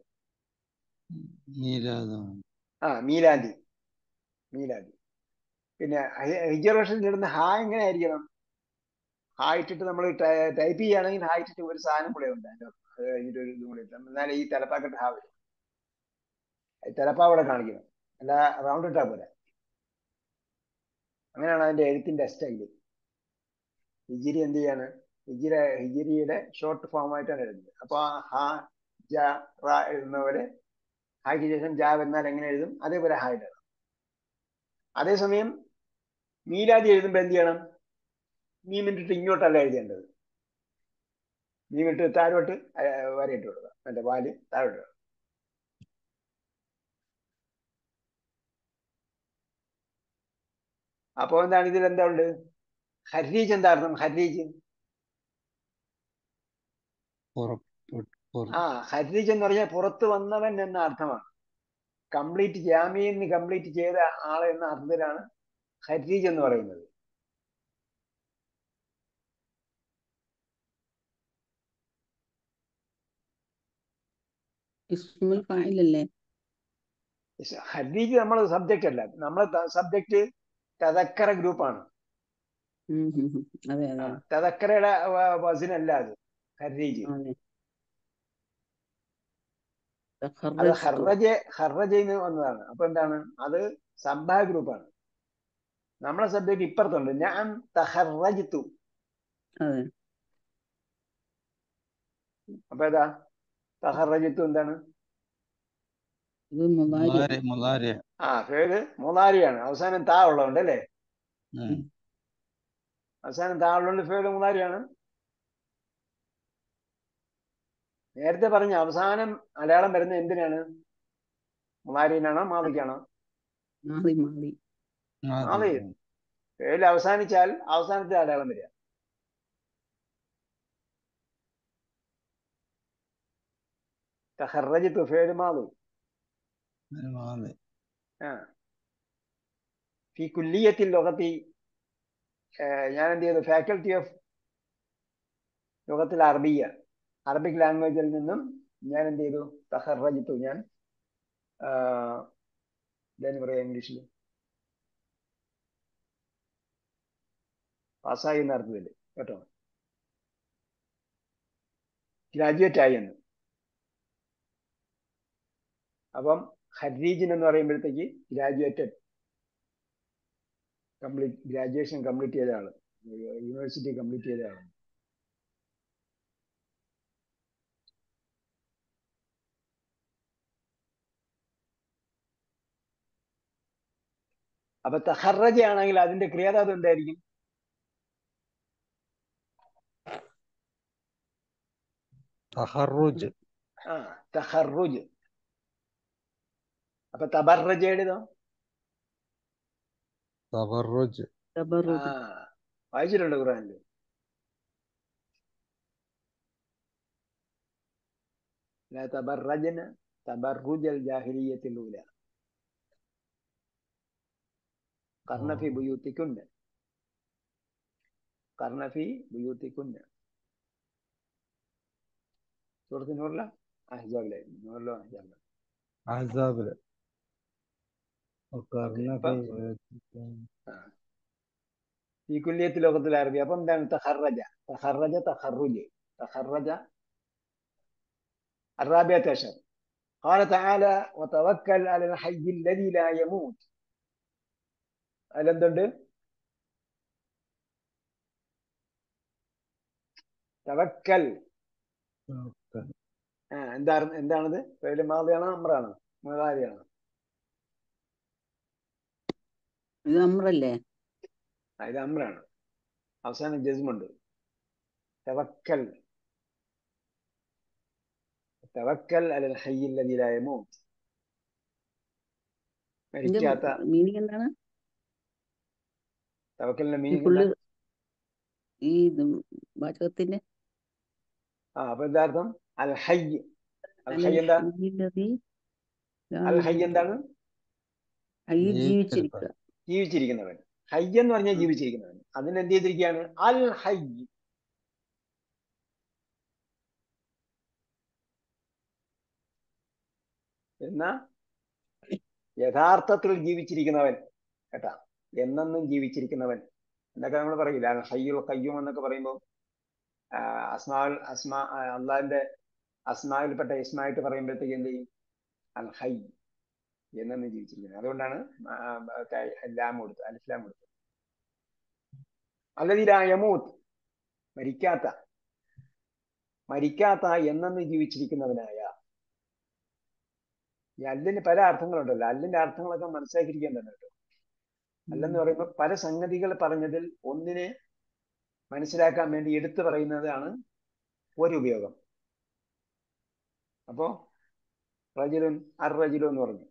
നീരാദം ആ മീലാദി മീലാദി പിന്നെ ഹി- ഹിജറ വർഷത്തിന് ഇടുന്ന ഹാ എങ്ങനെ ആയിരിക്കണം ഹാ ഇട്ടിട്ട് നമ്മൾ ടൈപ്പ് ചെയ്യുകയാണെങ്കിൽ ഹാ ഇട്ടിട്ട് ഒരു സാധനം കൂടെ ഉണ്ട് അതിന്റെ ഒപ്പം. അത് കഴിഞ്ഞിട്ട് ഒരു ഇതും കൂടി ഇട്ടാൽ എന്നാലേ ഈ തലപ്പാക്കെട്ട് ഹാ വരും ഈ തലപ്പാ ഇവിടെ കാണിക്കണം അല്ല റൗണ്ട് ഇട്ടാ പോലെ അങ്ങനെയാണ് അതിന്റെ എഴുത്തിന്റെ സ്റ്റൈല് ഹിജിരി എന്ത് ചെയ്യാണ് ഹിജിര ഹിജിരിയുടെ ഷോർട്ട് ഫോം ആയിട്ടാണ് എഴുതുന്നത് അപ്പൊ ആ ഹ ജ റ എഴുതുന്ന പോലെ ഹായ്ക്ക് ശേഷം ജാ എന്നാൽ എങ്ങനെ എഴുതും അതേപോലെ ഹാ എഴുതണം അതേസമയം മീലാദി എഴുതുമ്പോൾ എന്ത് ചെയ്യണം മീമിട്ടിട്ട് ഇങ്ങോട്ടല്ല എഴുതേണ്ടത് മീമിട്ട് താഴോട്ട് അഹ് വരയിട്ട് കൊടുക്കുക മറ്റേ വാല് താഴോട്ട് ഇടുക. അപ്പോ എന്താണ് ഇതിൽ എന്താ ഉണ്ട് ഹരീജ് എന്താ അർത്ഥം ഹരീജ് പുറപ്പെട്ടു ആ ഹരീജ് എന്ന് പറഞ്ഞാൽ പുറത്തു വന്നവൻ എന്ന അർത്ഥമാണ് കംപ്ലീറ്റ് ജാമ്യന്ന് കംപ്ലീറ്റ് ചെയ്ത ആള് എന്ന അർത്ഥത്തിലാണ് ഹരീജ് എന്ന് പറയുന്നത് ഇസ്മുൽ ഫാഇൽ അല്ലേ ഹരീജ് നമ്മൾ സബ്ജക്റ്റ് അല്ല നമ്മളെ സബ്ജക്റ്റ് തദക്കറ ഗ്രൂപ്പാണ് ഉം ഉം ഉം. അതെ അതെ തദക്കറയുടെ വസിനല്ല അത് ഹരീജ് അതെ അത് തഖറജ്തു. ഹർറജ് ഹർറജയിന്ന് വന്നതാണ് അപ്പൊ എന്താണ് അത് സംഭാ ഗ്രൂപ്പാണ് നമ്മളെ സബ്ജക്റ്റ് ഇപ്പുറത്തുണ്ട് ഞാൻ തഹറജിത്തു അതെ അപ്പൊ ഏതാ തഹറജിത്തു എന്താണ് ഇത് മുതാരി മുതാരി മുതാരി ആ പേര് മുതാരിയാണ് അവസാനം താ ഉള്ളതുകൊണ്ട് അല്ലേ ഉം. അവസാനം താ ഉള്ളതുകൊണ്ട് പേര് മുതാരിയാണ് നേരത്തെ പറഞ്ഞ അവസാനം അടയാളം വരുന്നത് എന്തിനാണ് മുലാരീനാണോ മാതിക്കാണോ മാറി മാറി മാതി ഫേൽ അവസാനിച്ചാൽ അവസാനത്തെ അടയാളം വരിക തഹറജിത്തു ഫേൽ മാതി മാതി ആ ഈ കുല്ലിയത്തിൽ ലോകത്തി ഞാൻ എന്ത് ചെയ്തു ഫാക്കൽറ്റി ഓഫ് ലോകത്തിൽ അറബിയ അറബിക് ലാംഗ്വേജിൽ നിന്നും ഞാൻ എന്ത് ചെയ്തു തഹറജിത്തു ഞാൻ എന്താണ് പറയാ ഇംഗ്ലീഷിൽ പാസ്സായി എന്ന അർത്ഥത്തില് കേട്ടോ ഗ്രാജുവേറ്റ് ആയി എന്ന് അപ്പം ഹരീജിൻ എന്ന് പറയുമ്പോഴത്തേക്ക് ഗ്രാജുവേറ്റഡ് കംപ്ലീറ്റ് ഗ്രാജുവേഷൻ കംപ്ലീറ്റ് ചെയ്ത ആള് യൂണിവേഴ്സിറ്റി കംപ്ലീറ്റ് ചെയ്ത ആളാണ് അപ്പൊ തഹറജ ആണെങ്കിൽ അതിന്റെ ക്രിയാധാതു എന്തായിരിക്കും തഹറുജ് ആ തഹറുജ് അപ്പൊ തബറജയുടേതോ തബറുജ് ആ തബറുജ് വായിച്ചിട്ടുണ്ട് ഖുറാനില് لا تبرجن تبرج الجاهلية الأولى قرن في بيوتكن قرن في بيوتكن سورة نور لا أحزاب لا نور لا أحزاب لا അഹ്സാബില് وقرن في ഇപ്പം- بيوتكن. في كلية اللغة العربية അപ്പം എന്താണ് تخرج تخرج تخرج تخرج الرابعة عشر قال تعالى وتوكل على الحي الذي لا يموت അതിലെന്തുണ്ട് തവക്കൽ توكل. ആ എന്താ എന്താണിത് പേര് മാതിയാണോ അമ്രാണോ മുതാരിയാണോ ഇത് അമ്രല്ലേ ആ, ഇത് അമ്രാണ് അവസാനം ജസ്മുണ്ട് തവക്കൽ തവക്കൽ അലൽ ഹയ്യിൽ ലദീ ലാ യമൂത്ത് ഇതിന്റെ മരിക്കാത്ത മീനിങ് എന്താണ് തവക്കലിന്റെ ഈ മീനിങ് ഫുള്ള് ഈ ഇത് വാചകത്തിന്റെ ആ അപ്പൊ എന്താർത്ഥം അൽ ഹയ്യ് അൽ ഹയ്യ് എന്താ അൽഹയ്യില്ലദീ ലാ അൽ ഹയ്യ് യമൂത്ത്. എന്താണ് ഹയ്യ് ജീവിച്ചിരിക്കുക. ജീവിച്ചിരിക്കുക ജീവിച്ചിരിക്കുന്നവൻ ഹയ്യ് എന്ന് പറഞ്ഞാൽ ജീവിച്ചിരിക്കുന്നവൻ അതിന് എന്ത് ചെയ്തിരിക്കുകയാണ് അൽ ഹയ്യ് എന്നാ യഥാർത്ഥത്തിൽ ജീവിച്ചിരിക്കുന്നവൻ കേട്ടാ എന്നെന്നും ജീവിച്ചിരിക്കുന്നവൻ എന്നൊക്കെ നമ്മൾ പറയില്ല അൽ ഹയ്യുൽ കയ്യൂം എന്നൊക്കെ പറയുമ്പോൾ അസ്മാൽ അസ്മാ അള്ളാഹിന്റെ അസ്മാവിൽപ്പെട്ട ഇസ്മായിട്ട് പറയുമ്പോഴത്തേക്ക് എന്ത് ചെയ്യും അൽ ഹൈ എന്നു ജീവിച്ചിരിക്കുന്നത് അതുകൊണ്ടാണ് ആ, ആ, ലാം കൊടുത്തത് അലിസ്ലാം കൊടുത്തത് അല്ലതിരായമൂത്ത് മരിക്കാത്ത മരിക്കാത്ത എന്നെന്ന് ജീവിച്ചിരിക്കുന്നവനായ ഈ അല്ലിന് പല അർത്ഥങ്ങളുണ്ടല്ലോ അല്ലിന്റെ അർത്ഥങ്ങളൊക്കെ മനസ്സിലാക്കിയിരിക്കേണ്ടത് കേട്ടോ അല്ലെന്ന് പറയുമ്പോൾ പല സംഗതികൾ പറഞ്ഞതിൽ ഒന്നിനെ മനസ്സിലാക്കാൻ വേണ്ടി എടുത്തു പറയുന്നതാണ് ഒരു ഉപയോഗം അപ്പോ റജിലുൻ അർ റജിലു എന്ന് പറഞ്ഞു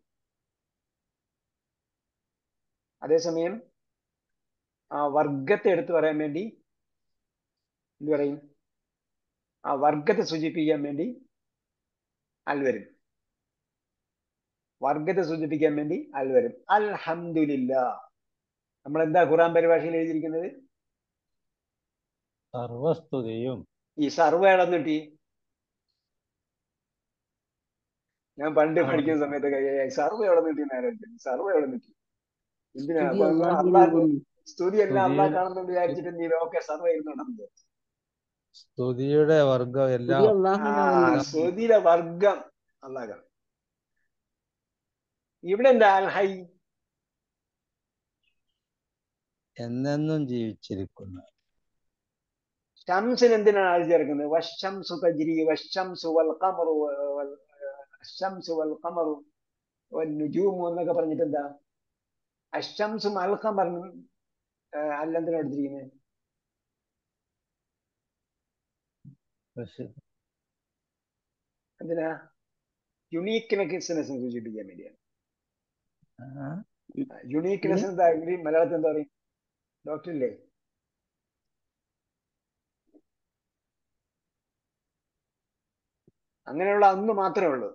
അതേസമയം ആ വർഗത്തെ എടുത്തു പറയാൻ വേണ്ടി എന്ത് പറയും ആ വർഗത്തെ സൂചിപ്പിക്കാൻ വേണ്ടി അൽ വരും വർഗത്തെ സൂചിപ്പിക്കാൻ വേണ്ടി അൽ വരും അൽഹംദുലില്ല നമ്മൾ എന്താ ഖുറാൻ പരിഭാഷയിൽ എഴുതിയിരിക്കുന്നത് സർവസ്തുതിയും ഈ സർവ ഇളന്ന് കിട്ടി ഞാൻ പണ്ട് പഠിക്കുന്ന സമയത്തൊക്കെ ഏ, സർവ എവിടെ കിട്ടി ആലോചിച്ചു സർവ എവിടെ കിട്ടി എന്തിനാ സ്തുതി അപ്പൊ അള്ളാഹിനെ അള്ളാഹ് ആകുന്നു. സ്തുതി എല്ലാം സ്തുതി- അള്ളാഹ് കാണുന്നുണ്ട് വിചാരിച്ചിട്ട് നീ ഓക്കെ സർവ ഇരുന്നുണ്ടെന്ന് സ്തുതിയുടെ വർഗം സ്തുതി എല്ലാം ആ അള്ളാഹുവിനാകുന്നു. സ്തുതിയുടെ വർഗം അള്ളാഹ് കാണും ഇവിടെ എന്താ അൽ ഹൈ എന്നെന്നും ജീവിച്ചിരിക്കുന്ന ഷംസിന് എന്തിനാണ് ആൾ ചേർക്കുന്നത് വശംസു തജ്രി വശംസു വൽ ഖമറു വൽ അശംസു വൽ ഖമറു വൽ നുജൂമു എന്നൊക്കെ പറഞ്ഞിട്ട് എന്താ അശംസും അൽ ഖമറിനും അല്ലെന്തിനാ എടുത്തിരിക്കുന്നത് പക്ഷെ എന്തിനാ യുണീക്ക്നെസ്സിനെ സൂചിപ്പിക്കാൻ വേണ്ടിയാണ് ആ, യുണീക്ക്നെസ് എന്താ ഇംഗ്ലീഷ് മലയാളത്തിൽ എന്താ പറയും ഡോക്ടർ ഇല്ലേ അങ്ങനെയുള്ള അന്ന് മാത്രമേ ഉള്ളൂ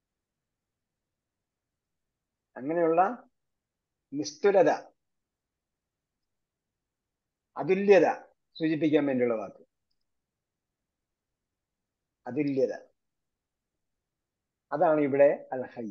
അങ്ങനെയുള്ള നിസ്തുലത അതുല്യത സൂചിപ്പിക്കാൻ വേണ്ടിയുള്ള വാക്ക് അതുല്യത അതാണ് ഇവിടെ അൽ ഹൈ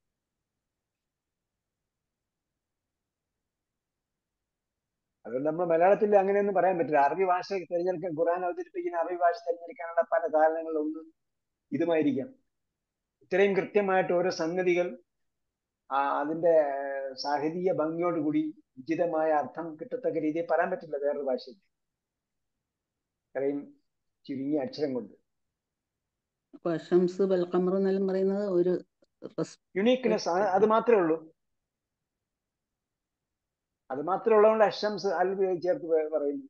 അതുകൊണ്ട് നമ്മൾ മലയാളത്തിൽ അങ്ങനെയൊന്നും പറയാൻ പറ്റില്ല അറബി ഭാഷ തിരഞ്ഞെടുക്കാൻ ഖുർആൻ അവതരിപ്പിക്കുന്ന അറബി ഭാഷ തിരഞ്ഞെടുക്കാനുള്ള പല കാരണങ്ങളൊന്നും ഇതുമായിരിക്കാം ഇത്രയും കൃത്യമായിട്ട് ഓരോ സംഗതികൾ ആ അതിന്റെ സാഹിതീയ ഭംഗിയോടുകൂടി ഉചിതമായ അർത്ഥം കിട്ടത്തക്ക രീതിയിൽ പറയാൻ പറ്റില്ല വേറൊരു ഭാഷയിൽ ഇത്രയും ചുരുങ്ങിയ അക്ഷരം കൊണ്ട് അപ്പൊ അഷംസ് ബൽഖമർ എന്നെല്ലാം പറയുന്നത് ഒരു റെസ്- യുണീക്ക്നെസ് അത് മാത്രമേ ഉള്ളൂ അത് മാത്രമേ ഉള്ളതുകൊണ്ട് അഷംസ് അൽ ചേർത്ത് പ- പറയുന്നു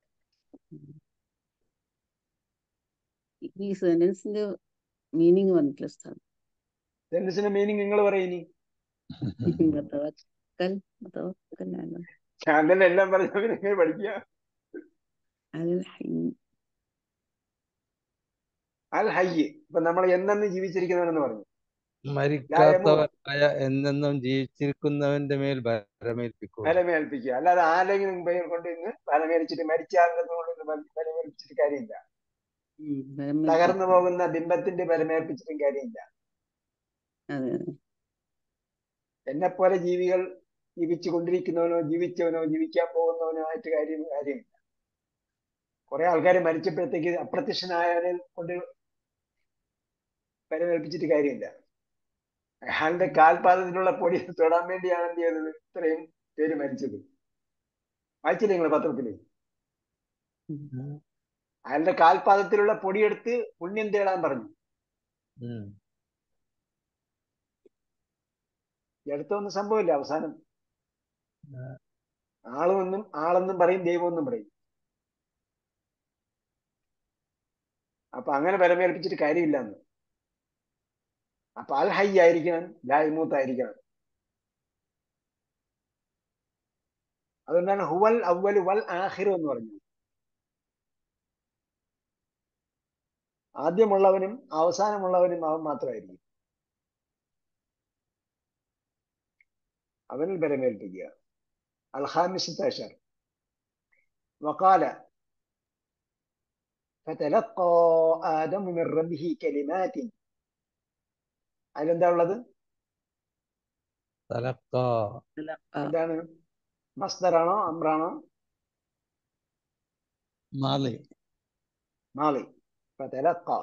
ഈ സെന്റൻസിന്റെ മീനിങ് പറഞ്ഞിട്ടില്ല ഉസ്താദ് സെന്റൻസിന്റെ മീനിങ് നിങ്ങൾ പറയുനി വതവക്കൽ വതവക്കൽ അല ഞാൻ തന്നെ എല്ലാം പറഞ്ഞ നിങ്ങൾ പഠിക്കുക അലൽ ഹയ്യ് അൽ ഹയ്യ് ഇപ്പൊ നമ്മൾ എന്നെന്ന് ജീവിച്ചിരിക്കുന്നവനെന്ന് പറഞ്ഞു മരിക്കാത്തവനായ എന്നെന്നും ജീവിച്ചിരിക്കുന്നവന്റെ മേൽ ഭരമേൽപ്പിക്കുക ബലമേൽപ്പിക്കുക അല്ലാതെ ആരെങ്കിലും പേര് കൊണ്ട് ഇന്ന് ബലമേൽപ്പിച്ചിട്ട് മരിച്ചാലെന്ന് കൊണ്ട് ഇന്ന് ബല- ബലമേൽപ്പിച്ചിട്ട് കാര്യമില്ല ഉം, ബലമേൽപ്പി- തകർന്നു പോകുന്ന ബിംബത്തിന്റെ ബലമേൽപ്പിച്ചിട്ടും കാര്യമില്ല അതെ അതെ എന്നെ പോലെ ജീവികൾ ജീവിച്ചു കൊണ്ടിരിക്കുന്നവനോ ജീവിച്ചവനോ ജീവിക്കാൻ പോകുന്നവനോ ആയിട്ട് കാര്യം കാര്യമില്ല കുറെ ആൾക്കാർ മരിച്ചപ്പോഴത്തേക്ക് അപ്രത്യക്ഷനായവനെ കൊണ്ട് ബലമേൽപ്പിച്ചിട്ട് കാര്യമില്ല അയാളുടെ കാൽപാദത്തിലുള്ള പൊടി തൊടാൻ വേണ്ടിയാണ് എന്ത് ചെയ്തത് ഇത്രയും പേര് മരിച്ചത് വായിച്ചില്ലേ നിങ്ങൾ പത്രത്തില് ഉം. അയാളുടെ കാൽപാദത്തിലുള്ള പൊടിയെടുത്ത് പുണ്യം തേടാൻ പറഞ്ഞു ഉം. ഈ അടുത്തൊന്നും സംഭവമില്ല അവസാനം ആ. ആളുമെന്നും ആളെന്നും പറയും ദൈവമെന്നും പറയും അപ്പൊ അങ്ങനെ ബലമേൽപ്പിച്ചിട്ട് കാര്യമില്ല എന്ന് അപ്പൊ അൽ ഹൈ ആയിരിക്കണം ലായ്മൂത്ത് ആയിരിക്കണം അതുകൊണ്ടാണ് ഹുവൽ അവൽ വൽ ആഹിർ എന്ന് പറഞ്ഞത് ആദ്യമുള്ളവനും അവസാനമുള്ളവനും അവൻ മാത്രമായിരിക്കും അവനിൽ ബലമേൽപ്പിക്കുക الخامسة عشر وقال فتلقى آدم من ربه كلمات അതിലെന്താ ഉള്ളത് തലക്ക തലഖ. എന്താണ് മസ്ദറാണോ അമ്രാണോ മാലി മാളി فتلقى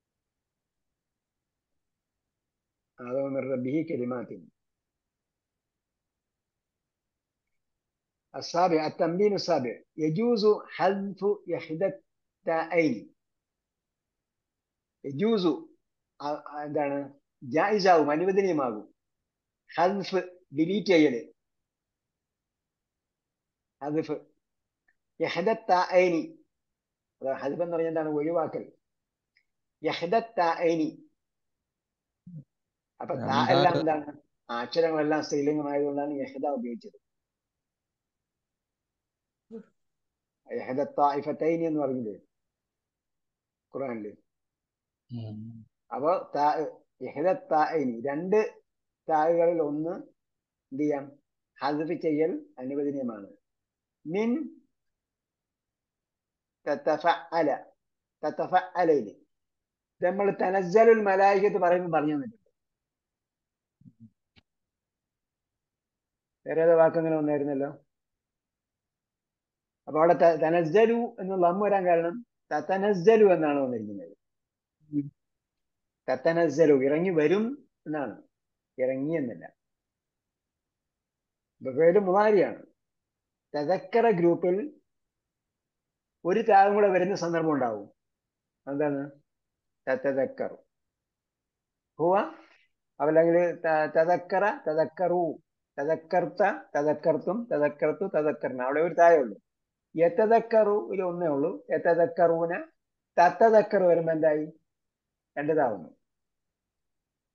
آدم من ربه كلمات السابع التمرين السابع يجوز حذف إحدى التائين يجوز ആ- ആ എന്താണ് ജായിസാവും അനുവദനീയമാകും ഹൽഫ് ഡിലീറ്റ് ചെയ്യല് ഹൽഫ് യഹദത്തായനി ഹൽഫ് എന്ന് പറഞ്ഞാൽ എന്താണ് ഒഴിവാക്കൽ യഹദത്തായനി അപ്പൊ താ എല്ലാം എന്താണ് ആ അക്ഷരങ്ങളെല്ലാം സ്ത്രീലിംഗമായതുകൊണ്ടാണ് യഹദ ഉപയോഗിച്ചത് യഹദത്തായിഫത്തൈനി എന്ന് പറഞ്ഞില്ലേ ഖുറാനില് ഉം. അപ്പൊ താ യഹദത്തായിനി രണ്ട് താളുകളിൽ ഒന്ന് എന്ത് ചെയ്യാം ഹദഫ് ചെയ്യൽ അനുവദനീയമാണ് മിൻ തത്തഫഅല തത്തഫഅലയില് ഇത് നമ്മൾ തനസ്സലുൽ മലായികത്ത് പറയുമ്പോൾ പറഞ്ഞു തന്നിട്ടുണ്ട് വേറെ ഏതോ വാക്ക് അങ്ങനെ വന്നായിരുന്നല്ലോ അപ്പൊ അവിടെ ത- തനസ്സലു എന്നുള്ള അമ്മ വരാൻ കാരണം തത്തനസ്സലു എന്നാണ് വന്നിരിക്കുന്നത് ഉം. തത്തനസ്സലു ഇറങ്ങി വരും എന്നാണ് ഇറങ്ങി എന്നല്ല ബഹേല് മുതാരിയാണ് തദക്കറ ഗ്രൂപ്പിൽ ഒരു ത്യാഗം കൂടെ വരുന്ന സന്ദർഭം ഉണ്ടാവും എന്താണ് തതക്കറു ഹുവ അവല്ലെങ്കിൽ തതക്കറ തതക്കറു തതക്കർത്ത തതക്കർത്തും തതക്കർത്തു തതക്കറിന അവിടെ ഒരു താഴെ ഉള്ളൂ യത്തതക്കറു ഒരു ഒന്നേ ഉള്ളൂ യത്തതക്കറൂന തത്തതക്കറു വരുമ്പോ എന്തായി രണ്ടതാവുന്നു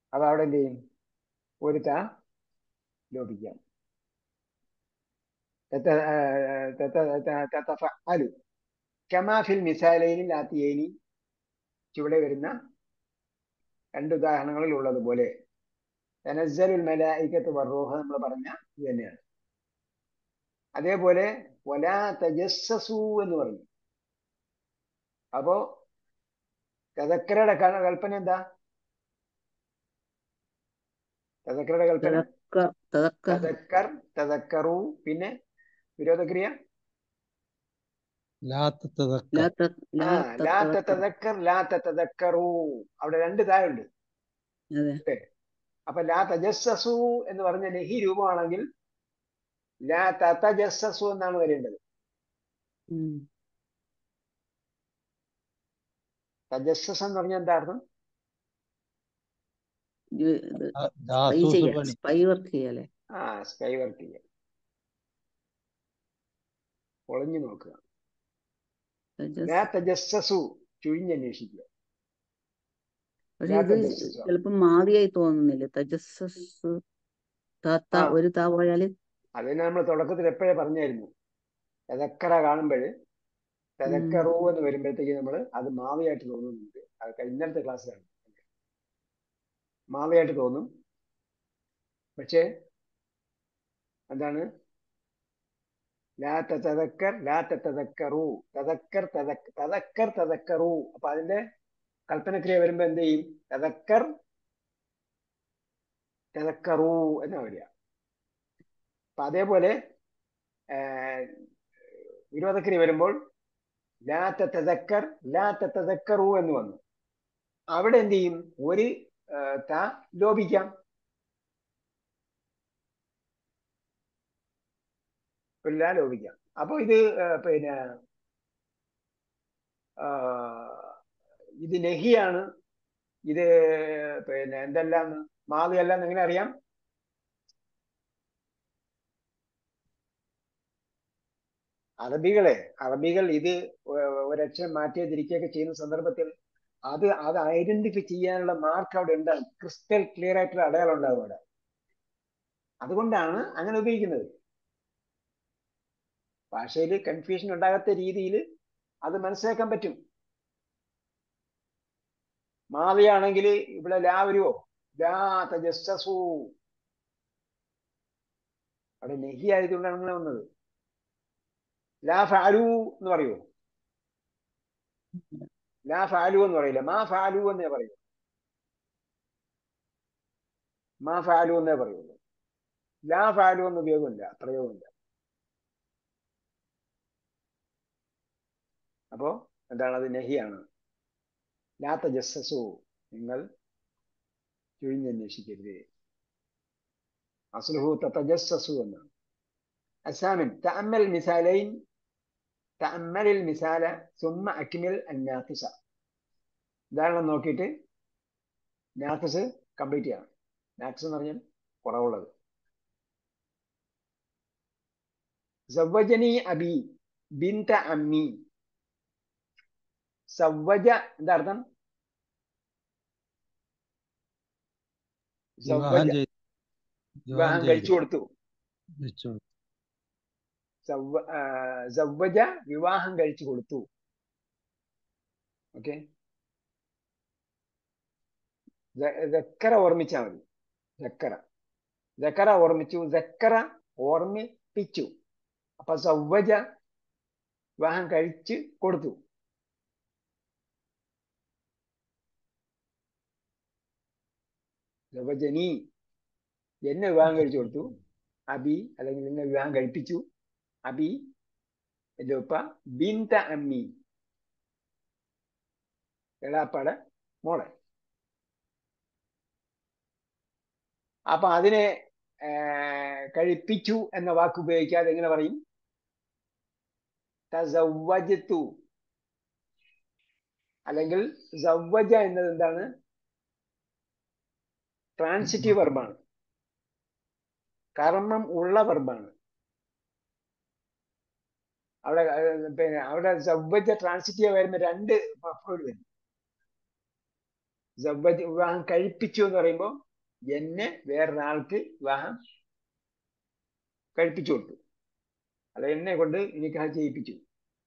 അപ്പൊ അവിടെ എന്ത് ചെയ്യും ഒരു ത ലോപിക്കാം തതഫഅലു കമാ ഫിൽ മിസാലൈനി ലാത്തിയൈനി ചുവടെ വരുന്ന രണ്ട് ഉദാഹരണങ്ങളിൽ ഉള്ളതുപോലെ തനസ്സലുൽ മലായിക്കത്ത് വർറൂഹ നമ്മൾ പറഞ്ഞ ഇത് തന്നെയാണ് അതേപോലെ വലാ തജസ്സസു എന്ന് പറഞ്ഞു അപ്പോ തദക്കരയുടെ ക- കൽപ്പന എന്താ തദക്കരയുടെ കൽപ്പന തദക്കർ തദക്കർ തദക്കർ തദക്കറു പിന്നെ വിരോധക്രിയ ലാ തതക്കർ ലാ ത- ആ ലാ ലാ തതക്കർ തതക്കർ ലാ തതക്കറു അവിടെ രണ്ട് തായുണ്ട് അതെ അപ്പൊ ലാ തജസ്സസു എന്ന് പറഞ്ഞ ലഹി രൂപമാണെങ്കിൽ ലാ തതജസ്സസു എന്നാണ് വരേണ്ടത് ഉം. തജസ്സസ് എന്ന് പറഞ്ഞാൽ എന്താ അർത്ഥം ഇത് ഇത് സ്പൈ ജാസൂസ് ചെയ്യാ പണി സ്പൈ വർക്ക് ചെയ്യല്ലേ ആ സ്കൈ വർക്ക് ചെയ്യുക ഒളിഞ്ഞു നോക്കുക ലാ തജസ് തജസ്സസു ചുഴിഞ്ഞന്വേഷിക്കുക പക്ഷെ ലാ ഇത് തജസ്സസു ചിലപ്പോ മാറിയായി തോന്നുന്നില്ല തജസ്സസ് താത്ത ആ ഒരു താ പോയാല് അതിന് നമ്മൾ തുടക്കത്തിൽ എപ്പോഴേ പറഞ്ഞായിരുന്നു തെതക്കറ കാണുമ്പോൾ ഉം. തെതക്കറു എന്ന് വരുമ്പോഴത്തേക്ക് നമ്മൾ അത് മാവയായിട്ട് തോന്നുന്നുണ്ട് അത് കഴിഞ്ഞ- ഇന്നലത്തെ ക്ലാസ്സിലാണ് മാവയായിട്ട് തോന്നും പക്ഷേ എന്താണ് ലാ തതക്കർ ലാ തതക്കറു തതക്കർ തതക്ക തതക്കർ തതക്കറു അപ്പൊ അതിന്റെ കൽപ്പനക്രിയ വരുമ്പോ എന്ത് ചെയ്യും തതക്കർ തതക്കറു എന്നാ വരിക അപ്പൊ അതേപോലെ ആഹ്, വിരോധക്രിയ വരുമ്പോൾ ലാ തതക്കർ ലാ തതക്കറു എന്ന് വന്നു അവിടെ എന്ത് ചെയ്യും ഒരു ആഹ്, ത ലോപിക്കാം ഒരു ലാ ലോപിക്കാം അപ്പൊ ഇത് ആഹ്, പിന്നെ ആഹ്, ഇത് നഹിയാണ് ഇത് പിന്നെ എന്തെല്ലാം മാതയല്ല എങ്ങനെ അറിയാം അറബികളെ അറബികൾ ഇത് ഒ- ഒരക്ഷരം മാറ്റിയോ തിരിക്കുകയൊക്കെ ചെയ്യുന്ന സന്ദർഭത്തിൽ അത് അത് ഐഡന്റിഫൈ ചെയ്യാനുള്ള മാർക്ക് അവിടെ ഉണ്ടാകും ക്രിസ്റ്റൽ ക്ലിയർ ആയിട്ടുള്ള അടയാളം ഉണ്ടാകും അവിടെ അതുകൊണ്ടാണ് അങ്ങനെ ഉപയോഗിക്കുന്നത് ഭാഷയിൽ കൺഫ്യൂഷൻ ഉണ്ടാകാത്ത രീതിയിൽ അത് മനസ്സിലാക്കാൻ പറ്റും മാവിയാണെങ്കിൽ ഇവിടെ ലാ വരുവോ ലാ തജസ്സസു അവിടെ നെഹി ആയതുകൊണ്ടാണ് അങ്ങനെ വന്നത് ലാ ഫാലു എന്ന് പറയുമോ ലാ ഫാലു എന്ന് പറയില്ല മാ ഫാലു എന്നേ പറയൂ മാ ഫാലു എന്നേ പറയുള്ളൂ ലാ ഫാലു എന്ന ഉപയോഗമില്ല പ്രയോഗമില്ല അപ്പോ എന്താണ് അത് നഹിയാണ് ലാ തജസ്സസു നിങ്ങൾ ചുഴിഞ്ഞന്വേഷിക്കരുത് അസ്ലുഹു തതജസ്സസു എന്നാണ് അസാമിൻ തഅമ്മൽ മിസാലൈൻ തഅമ്മൽ മിസാല സുമ്മ അക്മിൽ അന്നാഖിസ ഉദാഹരണം നോക്കിയിട്ട് നാഖിസ് കംപ്ലീറ്റ് ചെയ്യണം നാഖിസ് എന്ന് പറഞ്ഞാൽ കുറവുള്ളത് സവ്വജനി അബി ബിൻത അമ്മി സവ്വജ എന്താ അർത്ഥം വിവാഹം സവ്വജ ചെയ്തു വിവാഹം കഴിച്ചു കൊടുത്തു വെച്ചു സവ്വ ആ, സവ്വജ വിവാഹം കഴിച്ചു കൊടുത്തു ഓക്കെ ജക്കറ ഓർമ്മിച്ചാൽ മതി ജക്കറ ജക്കറ ഓർമ്മിച്ചു ജക്കറ ഓർമ്മിപ്പിച്ചു അപ്പൊ സവ്വജ വിവാഹം കഴിച്ച് കൊടുത്തു സവ്വജനി എന്നെ വിവാഹം കഴിച്ചു കൊടുത്തു അബി അല്ലെങ്കിൽ എന്നെ വിവാഹം കഴിപ്പിച്ചു അബി എന്റെ ഉപ്പ ബിന്ത അമ്മി എളാപ്പാടെ മോളെ അപ്പൊ അതിനെ ആ, കഴിപ്പിച്ചു എന്ന വാക്ക് ഉപയോഗിക്കാതെ എങ്ങനെ പറയും തസവ്വജത്തു അല്ലെങ്കിൽ സവ്വജ എന്നത് എന്താണ് ട്രാൻസിറ്റീവ് വെർബാണ് കർമ്മം ഉള്ള വെർബാണ് അവിടെ ഏർ, പിന്നെ അവിടെ സവ്വജ ട്രാൻസിറ്റീവ് വരുമ്പോ രണ്ട് മഫ്ഊൽ വരും സവ്വജ് വിവാഹം കഴിപ്പിച്ചു എന്ന് പറയുമ്പോൾ എന്നെ വേറൊരാൾക്ക് വിവാഹം കഴിപ്പിച്ചു കൊടുത്തു അല്ല എന്നെ കൊണ്ട് നിക്കാഹ് ചെയ്യിപ്പിച്ചു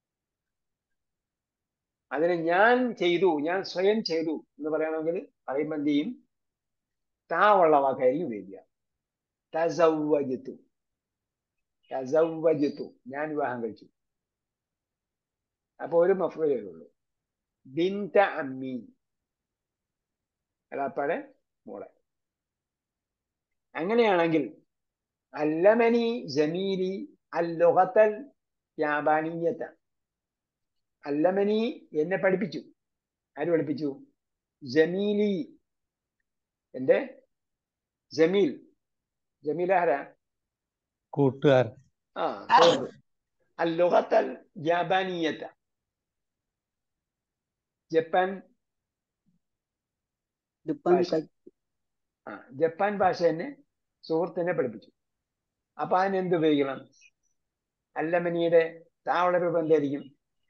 അതിന് ഞാൻ ചെയ്തു ഞാൻ സ്വയം ചെയ്തു എന്ന് പറയണമെങ്കിൽ പറയുമ്പോൾ എന്ത് ചെയ്യും താ ഉള്ള വാക്കായിരിക്കും ഉപയോഗിക്കുക തസവ്വജത്തു തസവ്വജത്തു ഞാൻ വിവാഹം കഴിച്ചു അപ്പൊ ഒരു മഫൂലേ ഉള്ളൂ ബിന്ത അമ്മി എളാപ്പാടെ മോളെ അങ്ങനെയാണെങ്കിൽ അല്ലമനി ജമീലി അല്ലുഹത്തൽ യാബാനീയത്ത അല്ലമനി എന്നെ പഠിപ്പിച്ചു ആര് പഠിപ്പിച്ചു ജമീലി എന്റെ ജമീൽ ജമീൽ ആരാ കൂട്ടുകാരൻ ആ സുഹൃത്ത് അല്ലുഹത്തൽ യാബാനീയത്ത ജപ്പാൻ ജപ്പാൻ ഭാഷ. ആ ജപ്പാൻ ഭാഷ തന്നെ സുഹൃത്തിനെ പഠിപ്പിച്ചു അപ്പൊ അതിന് എന്ത് ഉപയോഗിക്കണം അല്ലമനിയുടെ താവള രൂപം എന്തായിരിക്കും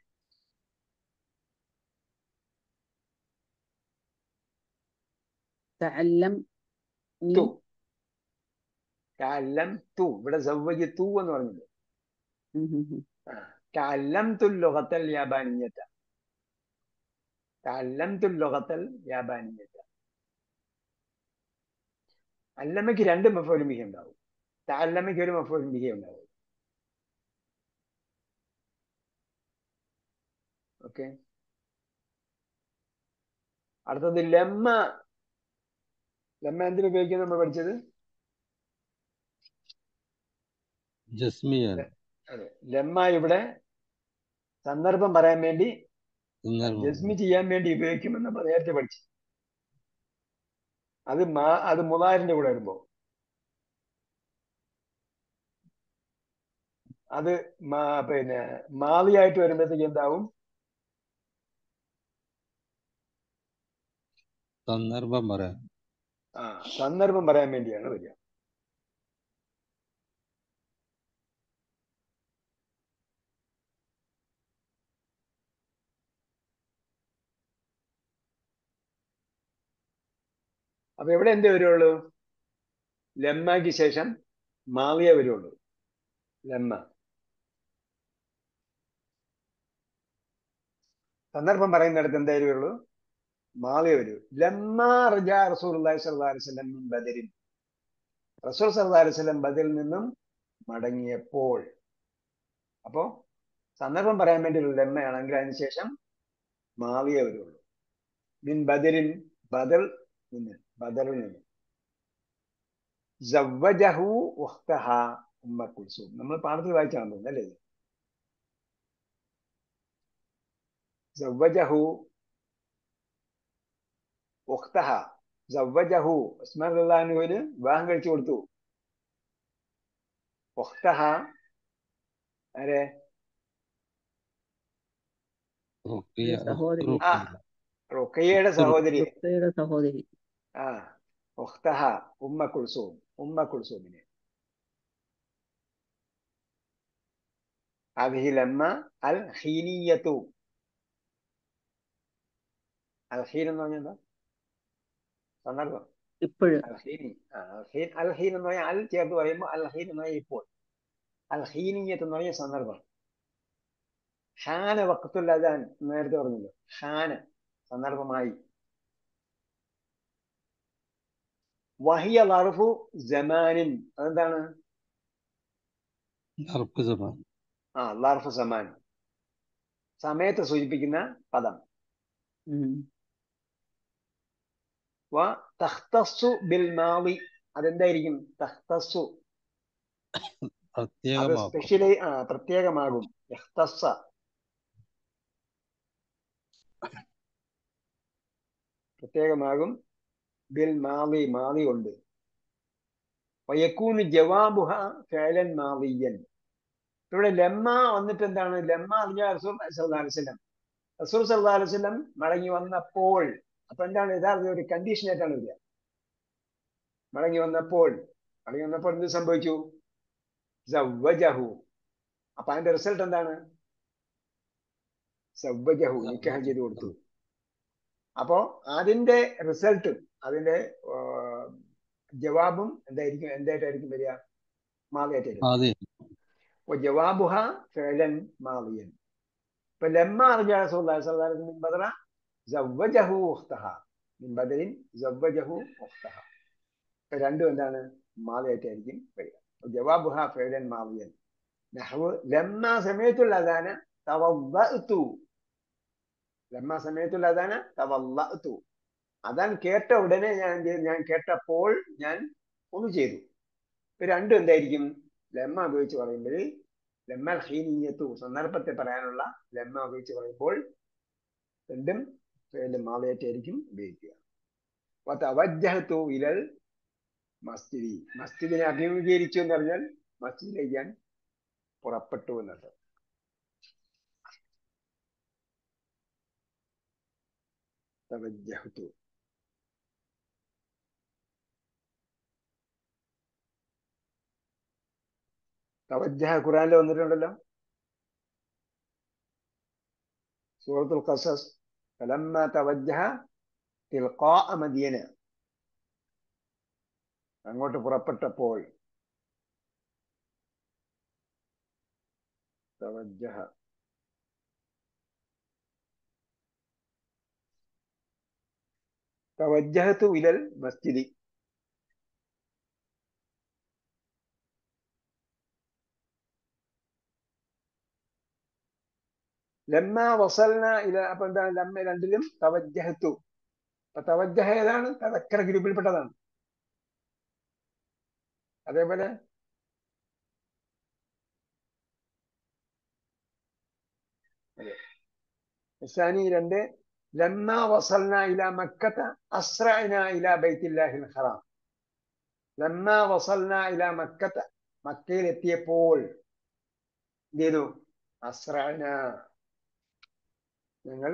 തഅല്ലം നീ തു കല്ലം തു ഇവിടെ സവ്വജ് തു എന്ന് പറഞ്ഞത് ഉം ഉം ഉം. കല്ലം തുൽ ലുഹത്തൽ യാബാനിയത്ത കല്ലം തുൽ ലുഹത്തൽ യാബാനിയത്ത അല്ലമ്മയ്ക്ക് രണ്ട് മഫോലിമിക ഉണ്ടാവും താല്ലമ്മയ്ക്ക് ഒരു മഫോലിമിക ഉണ്ടാവും ഓക്കെ അടുത്തത് ലമ്മ ലമ്മ എന്തിനു ഉപയോഗിക്കുന്നത് നമ്മൾ പഠിച്ചത് ജസ്മിയാൻ അതെ ലമ്മ ഇവിടെ സന്ദർഭം പറയാൻ വേണ്ടി സന്ദർഭം ജസ്മി ചെയ്യാൻ വേണ്ടി ഉപയോഗിക്കുമെന്ന് നമ്മൾ നേരത്തെ പഠിച്ചു അത് മാ അത് മുതാരിന്റെ കൂടെ വരുമ്പോ അത് മാ പിന്നെ മാലിയായിട്ട് വരുമ്പോഴത്തേക്ക് എന്താവും സന്ദർഭം പറയാം ആ സന്ദർഭം പറയാൻ വേണ്ടിയാണ് വരിക അപ്പൊ എവിടെ എന്ത് വരുള്ളൂ ലമ്മയ്ക്ക് ശേഷം മാലിയ വരുള്ളൂ ലമ്മ സന്ദർഭം പറയുന്നിടത്ത് എന്തായാലും വരുള്ളൂ മാലിയ വരൂ ലമ്മ റജാ റസൂൽ സല്ലല്ലാഹു അലൈഹി വസല്ലം മിൻ ബദരിൻ റസൂൽ സല്ലല്ലാഹു അലൈഹി വസല്ലം ബദറിൽ നിന്നും മടങ്ങിയപ്പോൾ അപ്പോ സന്ദർഭം പറയാൻ വേണ്ടിയുള്ള ലമ്മയാണെങ്കിൽ അതിനുശേഷം മാവിയ വരുള്ളൂ മിൻ ബദരിൻ ബദൽ നിന്ന് ബദറിൽ നിന്ന് സവ്വജഹു ഉഖ്തഹ ഉമ്മ കുൽസൂം നമ്മൾ പാഠത്തിൽ വായിച്ചാണെന്ന് തോന്നുന്നു അല്ലേ സവ്വജഹു ഉഖ്തഹ സവ്വജഹു ഉസ്മാൻ റളിയല്ലാഹുവിന് വിവാഹം കഴിച്ചു കൊടുത്തു ഉഖ്തഹ ആരെ റുഖിയ സഹോദരി. ആ. റുഖയ്യയുടെ സഹോദരി റുഖ്യയുടെ സഹോദരി ആ ഉഖ്തഹ ഉമ്മ കുൽസൂം ഉമ്മ കുൽസൂമിനെ هذه لما الحينية الحين എന്ന് പറഞ്ഞാൽ എന്താ സന്ദർഭം ഇപ്പോഴും അൽഹീനി ആ അൽഹീൻ അൽഹീൻ എന്ന് പറഞ്ഞാൽ അൽ ചേർത്ത് പറയുമ്പോൾ അൽഹീൻ എന്ന് പറഞ്ഞാൽ ഇപ്പോൾ അൽഹീനിയത്ത് എന്ന് പറഞ്ഞ സന്ദർഭം ഹാന വക്കത്തുൽ അദാൻ എന്ന് നേരത്തെ പറഞ്ഞല്ലോ ഹാന സന്ദർഭമായി വഹിയ ലർഫു ജമാനിൻ അതെന്താണ് അർപ്പ് സമാൻ ആ ലർഫ് സമാൻ സമയത്തെ സൂചിപ്പിക്കുന്ന പദം ഉം. വ തഖ്തസ്സു ബിൽ മാവി അതെന്തായിരിക്കും തഖ്തസ്സു അത് പ്രത്യേകമാക്കും സ്പെഷ്യലി ആ പ്രത്യേകമാകും ഇഖ്തസ്സ പ്രത്യേകമാകും ബിൽ മാവി മാവി കൊണ്ട് വയക്കൂന് ജവാബുഹ ഫേലൻ മാവിയൻ ഇവിടെ ലമ്മ വന്നിട്ട് എന്താണ് ലമ്മ അറിഞ്ഞ റസൂൽ സല്ലല്ലാഹു അലൈഹി വസല്ലം റസൂൽ സല്ലല്ലാഹു അലൈഹി വസല്ലം മടങ്ങി വന്നപ്പോൾ അപ്പൊ എന്താണ് യഥാർത്ഥ ഒരു കണ്ടീഷൻ ആയിട്ടാണ് വരിക മടങ്ങി വന്നപ്പോൾ മടങ്ങി വന്നപ്പോൾ എന്ത് സംഭവിച്ചു സവ്വജഹു അപ്പൊ അതിന്റെ റിസൾട്ട് എന്താണ് സവ്വജഹു നിക്കാഹ് ചെയ്ത് കൊടുത്തു അപ്പോ അതിന്റെ റിസൾട്ടും അതിന്റെ ആ, ജവാബും എന്തായിരിക്കും എന്തായിട്ടായിരിക്കും വരിക മാവിയായിട്ടായിരിക്കും അതെ ജവാബുഹ ഫിഅലൻ മാവിയൻ ഇപ്പൊ ലമ്മ അർജ റസൂലുള്ളാഹി സ്വല്ലല്ലാഹു അലൈഹി വസല്ലം മിൻ ബദറ സവ്വജഹു ഉഖ്തഹ മിൻ ബദരിൻ സവ്വജഹു ഉഖ്തഹ ഇപ്പൊ രണ്ടും എന്താണ് മാവിയായിട്ടായിരിക്കും വരിക ജവാബുഹ ഫിഅലൻ മാവിയൻ നഹ്വു ലമ്മ സമയത്തുൽ അദാന തവദ്ദഅതു ലമ്മ സമയത്തുൽ അദാന തവദ്ദഅതു അതാൻ കേട്ട ഉടനെ ഞാൻ എന്ത് ചെയ്തു? ഞാൻ കേട്ടപ്പോൾ ഞാൻ ഒന്ന് ചെയ്തു ഇപ്പൊ രണ്ടും എന്തായിരിക്കും ലമ്മ ഉപയോഗിച്ച് പറയുമ്പോൾ ലമ്മ ഹീനീയത്തു സന്ദർഭത്തെ പറയാനുള്ള ലമ്മ ഉപയോഗിച്ച് പറയുമ്പോൾ രണ്ടും ഫേലും മാവയായിട്ടായിരിക്കും ഉപയോഗിക്കുക അപ്പൊ തവജ്ജഹത്തു ഇലൽ മസ്ജിദി മസ്ജിദിനെ അഭിമുഖീകരിച്ചു എന്ന് പറഞ്ഞാൽ മസ്ജിദിലേക്ക് ഞാൻ പുറപ്പെട്ടു എന്നർത്ഥം തവജ്ജഹത്തു തവജ്ജഹ ഖുറാനിൽ വന്നിട്ടുണ്ടല്ലോ സൂറത്തുൽ ഖസസ് فلما توجه تلقاء മദീന അങ്ങോട്ട് പുറപ്പെട്ടപ്പോൾ توجه توجهت إلى المسجد ലമ്മ വസൽന ഇല അപ്പൊ എന്താണ് ലമ്മ രണ്ടിലും തവജ്ജഹത്തു അപ്പൊ തവജ്ജഹ ഏതാണ് തവക്കര ഗ്രൂപ്പിൽപ്പെട്ടതാണ് അതേപോലെ അതെ നിസാനി രണ്ട് ലമ്മ വസൽന ഇല മക്കത്ത അസ്രഅന ഇല ബൈത്തില്ലാഹിൽ ഹറാം ലമ്മ വസൽന ഇല മക്കത്ത മക്കയിൽ എത്തിയപ്പോൾ എന്ത് ചെയ്തു അസ്രഅന ഞങ്ങൾ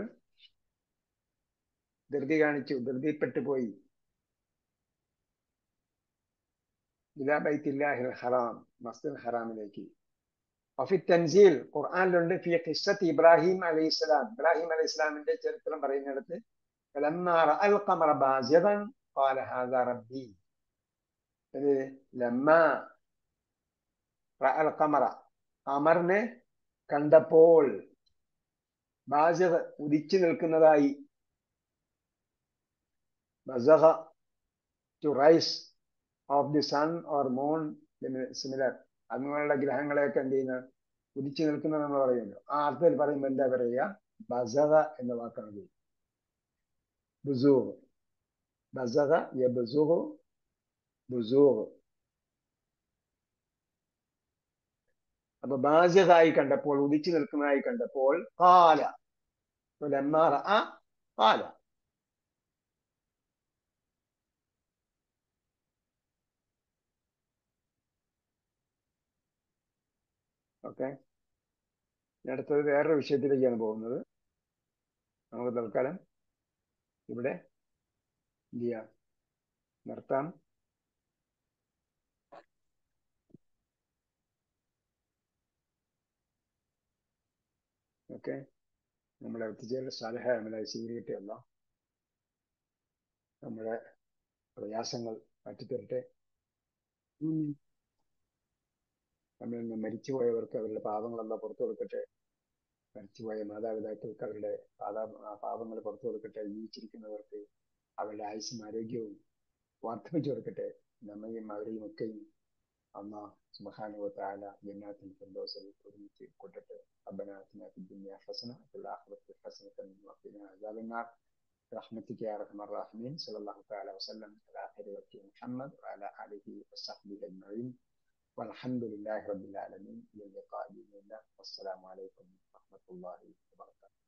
ധൃതി കാണിച്ചു ധൃതിപ്പെട്ടു പോയി ഇലാ ബൈത്തില്ലാഹിൽ ഹറാം മസ്ജിദ് ഹറാമിലേക്ക് വഫി തൻസീൽ ഖുർആനിലുണ്ട് ഫി ഖിസ്സത്ത് ഇബ്രാഹിം അലൈഹി സ്വലാം ഇബ്രാഹിം അലൈഹി സ്വലാമിന്റെ ചരിത്രം പറയുന്നിടത്ത് فلما رأى القمر بازغا قال هذا ربي ഇത് ലമ്മ റഅ അൽ ഖമറ ഖമറിനെ കണ്ടപ്പോൾ ബാസിഖ് ഉദിച്ചു നിൽക്കുന്നതായി ബസഖ to rise of the sun or moon similar അങ്ങനെയുള്ള ഗ്രഹങ്ങളെയൊക്കെ എന്ത് ചെയ്യുന്ന ഉദിച്ചു നിൽക്കുന്നത് നമ്മൾ പറയുമല്ലോ ആ അർത്ഥത്തിൽ പറയുമ്പോൾ എന്താ പറയുക ബസഖ എന്ന വാക്കാണ് ഉപയോഗിക്കുന്നത് ബുസൂഖ് ബസഖ യബ്സുഖു ബുസൂഖ് അപ്പൊ ബാസിഖായി കണ്ടപ്പോൾ ഉദിച്ചു നിൽക്കുന്നതായി കണ്ടപ്പോൾ കാല لما رأى قال ഓക്കെ അടുത്തത് വേറൊരു വിഷയത്തിലേക്കാണ് പോകുന്നത് നമുക്ക് തൽക്കാലം ഇവിടെ എന്ത് ചെയ്യാം നിർത്താം ഓക്കെ നമ്മളെ ഒത്തുചേരൽ സാലഹ നമ്മളെ സ്വീകരിക്കട്ടെയല്ല നമ്മുടെ പ്രയാസങ്ങൾ മാറ്റിത്തരട്ടെ ഉം. നമ്മളിൽ നിന്ന് മരിച്ചുപോയവർക്ക് അവരുടെ പാപങ്ങളെല്ലാം പുറത്തു കൊടുക്കട്ടെ മരിച്ചുപോയ മാതാപിതാക്കൾക്ക് അവരുടെ പാതാ ആ പാപങ്ങൾ പുറത്തു കൊടുക്കട്ടെ ജീവിച്ചിരിക്കുന്നവർക്ക് അവരുടെ ആയുസ്സും ആരോഗ്യവും വർദ്ധിപ്പിച്ചു കൊടുക്കട്ടെ നമ്മയും അവരെയും ഒക്കെയും അമ്മ സുബഹാനുവ താല ജന്നാത്തിൽ ഫിർദൗസിൽ ഒരുമിച്ച് കൊട്ടട്ടെ ربنا آتنا في الدنيا حسنة وفي الآخرة حسنة وقنا عذاب النار برحمتك يا أرحم الراحمين صلى الله تعالى وسلم على خير وجه محمد وعلى آله وصحبه أجمعين والحمد لله رب العالمين إلى اللقاء بإذن الله والسلام عليكم ورحمة الله وبركاته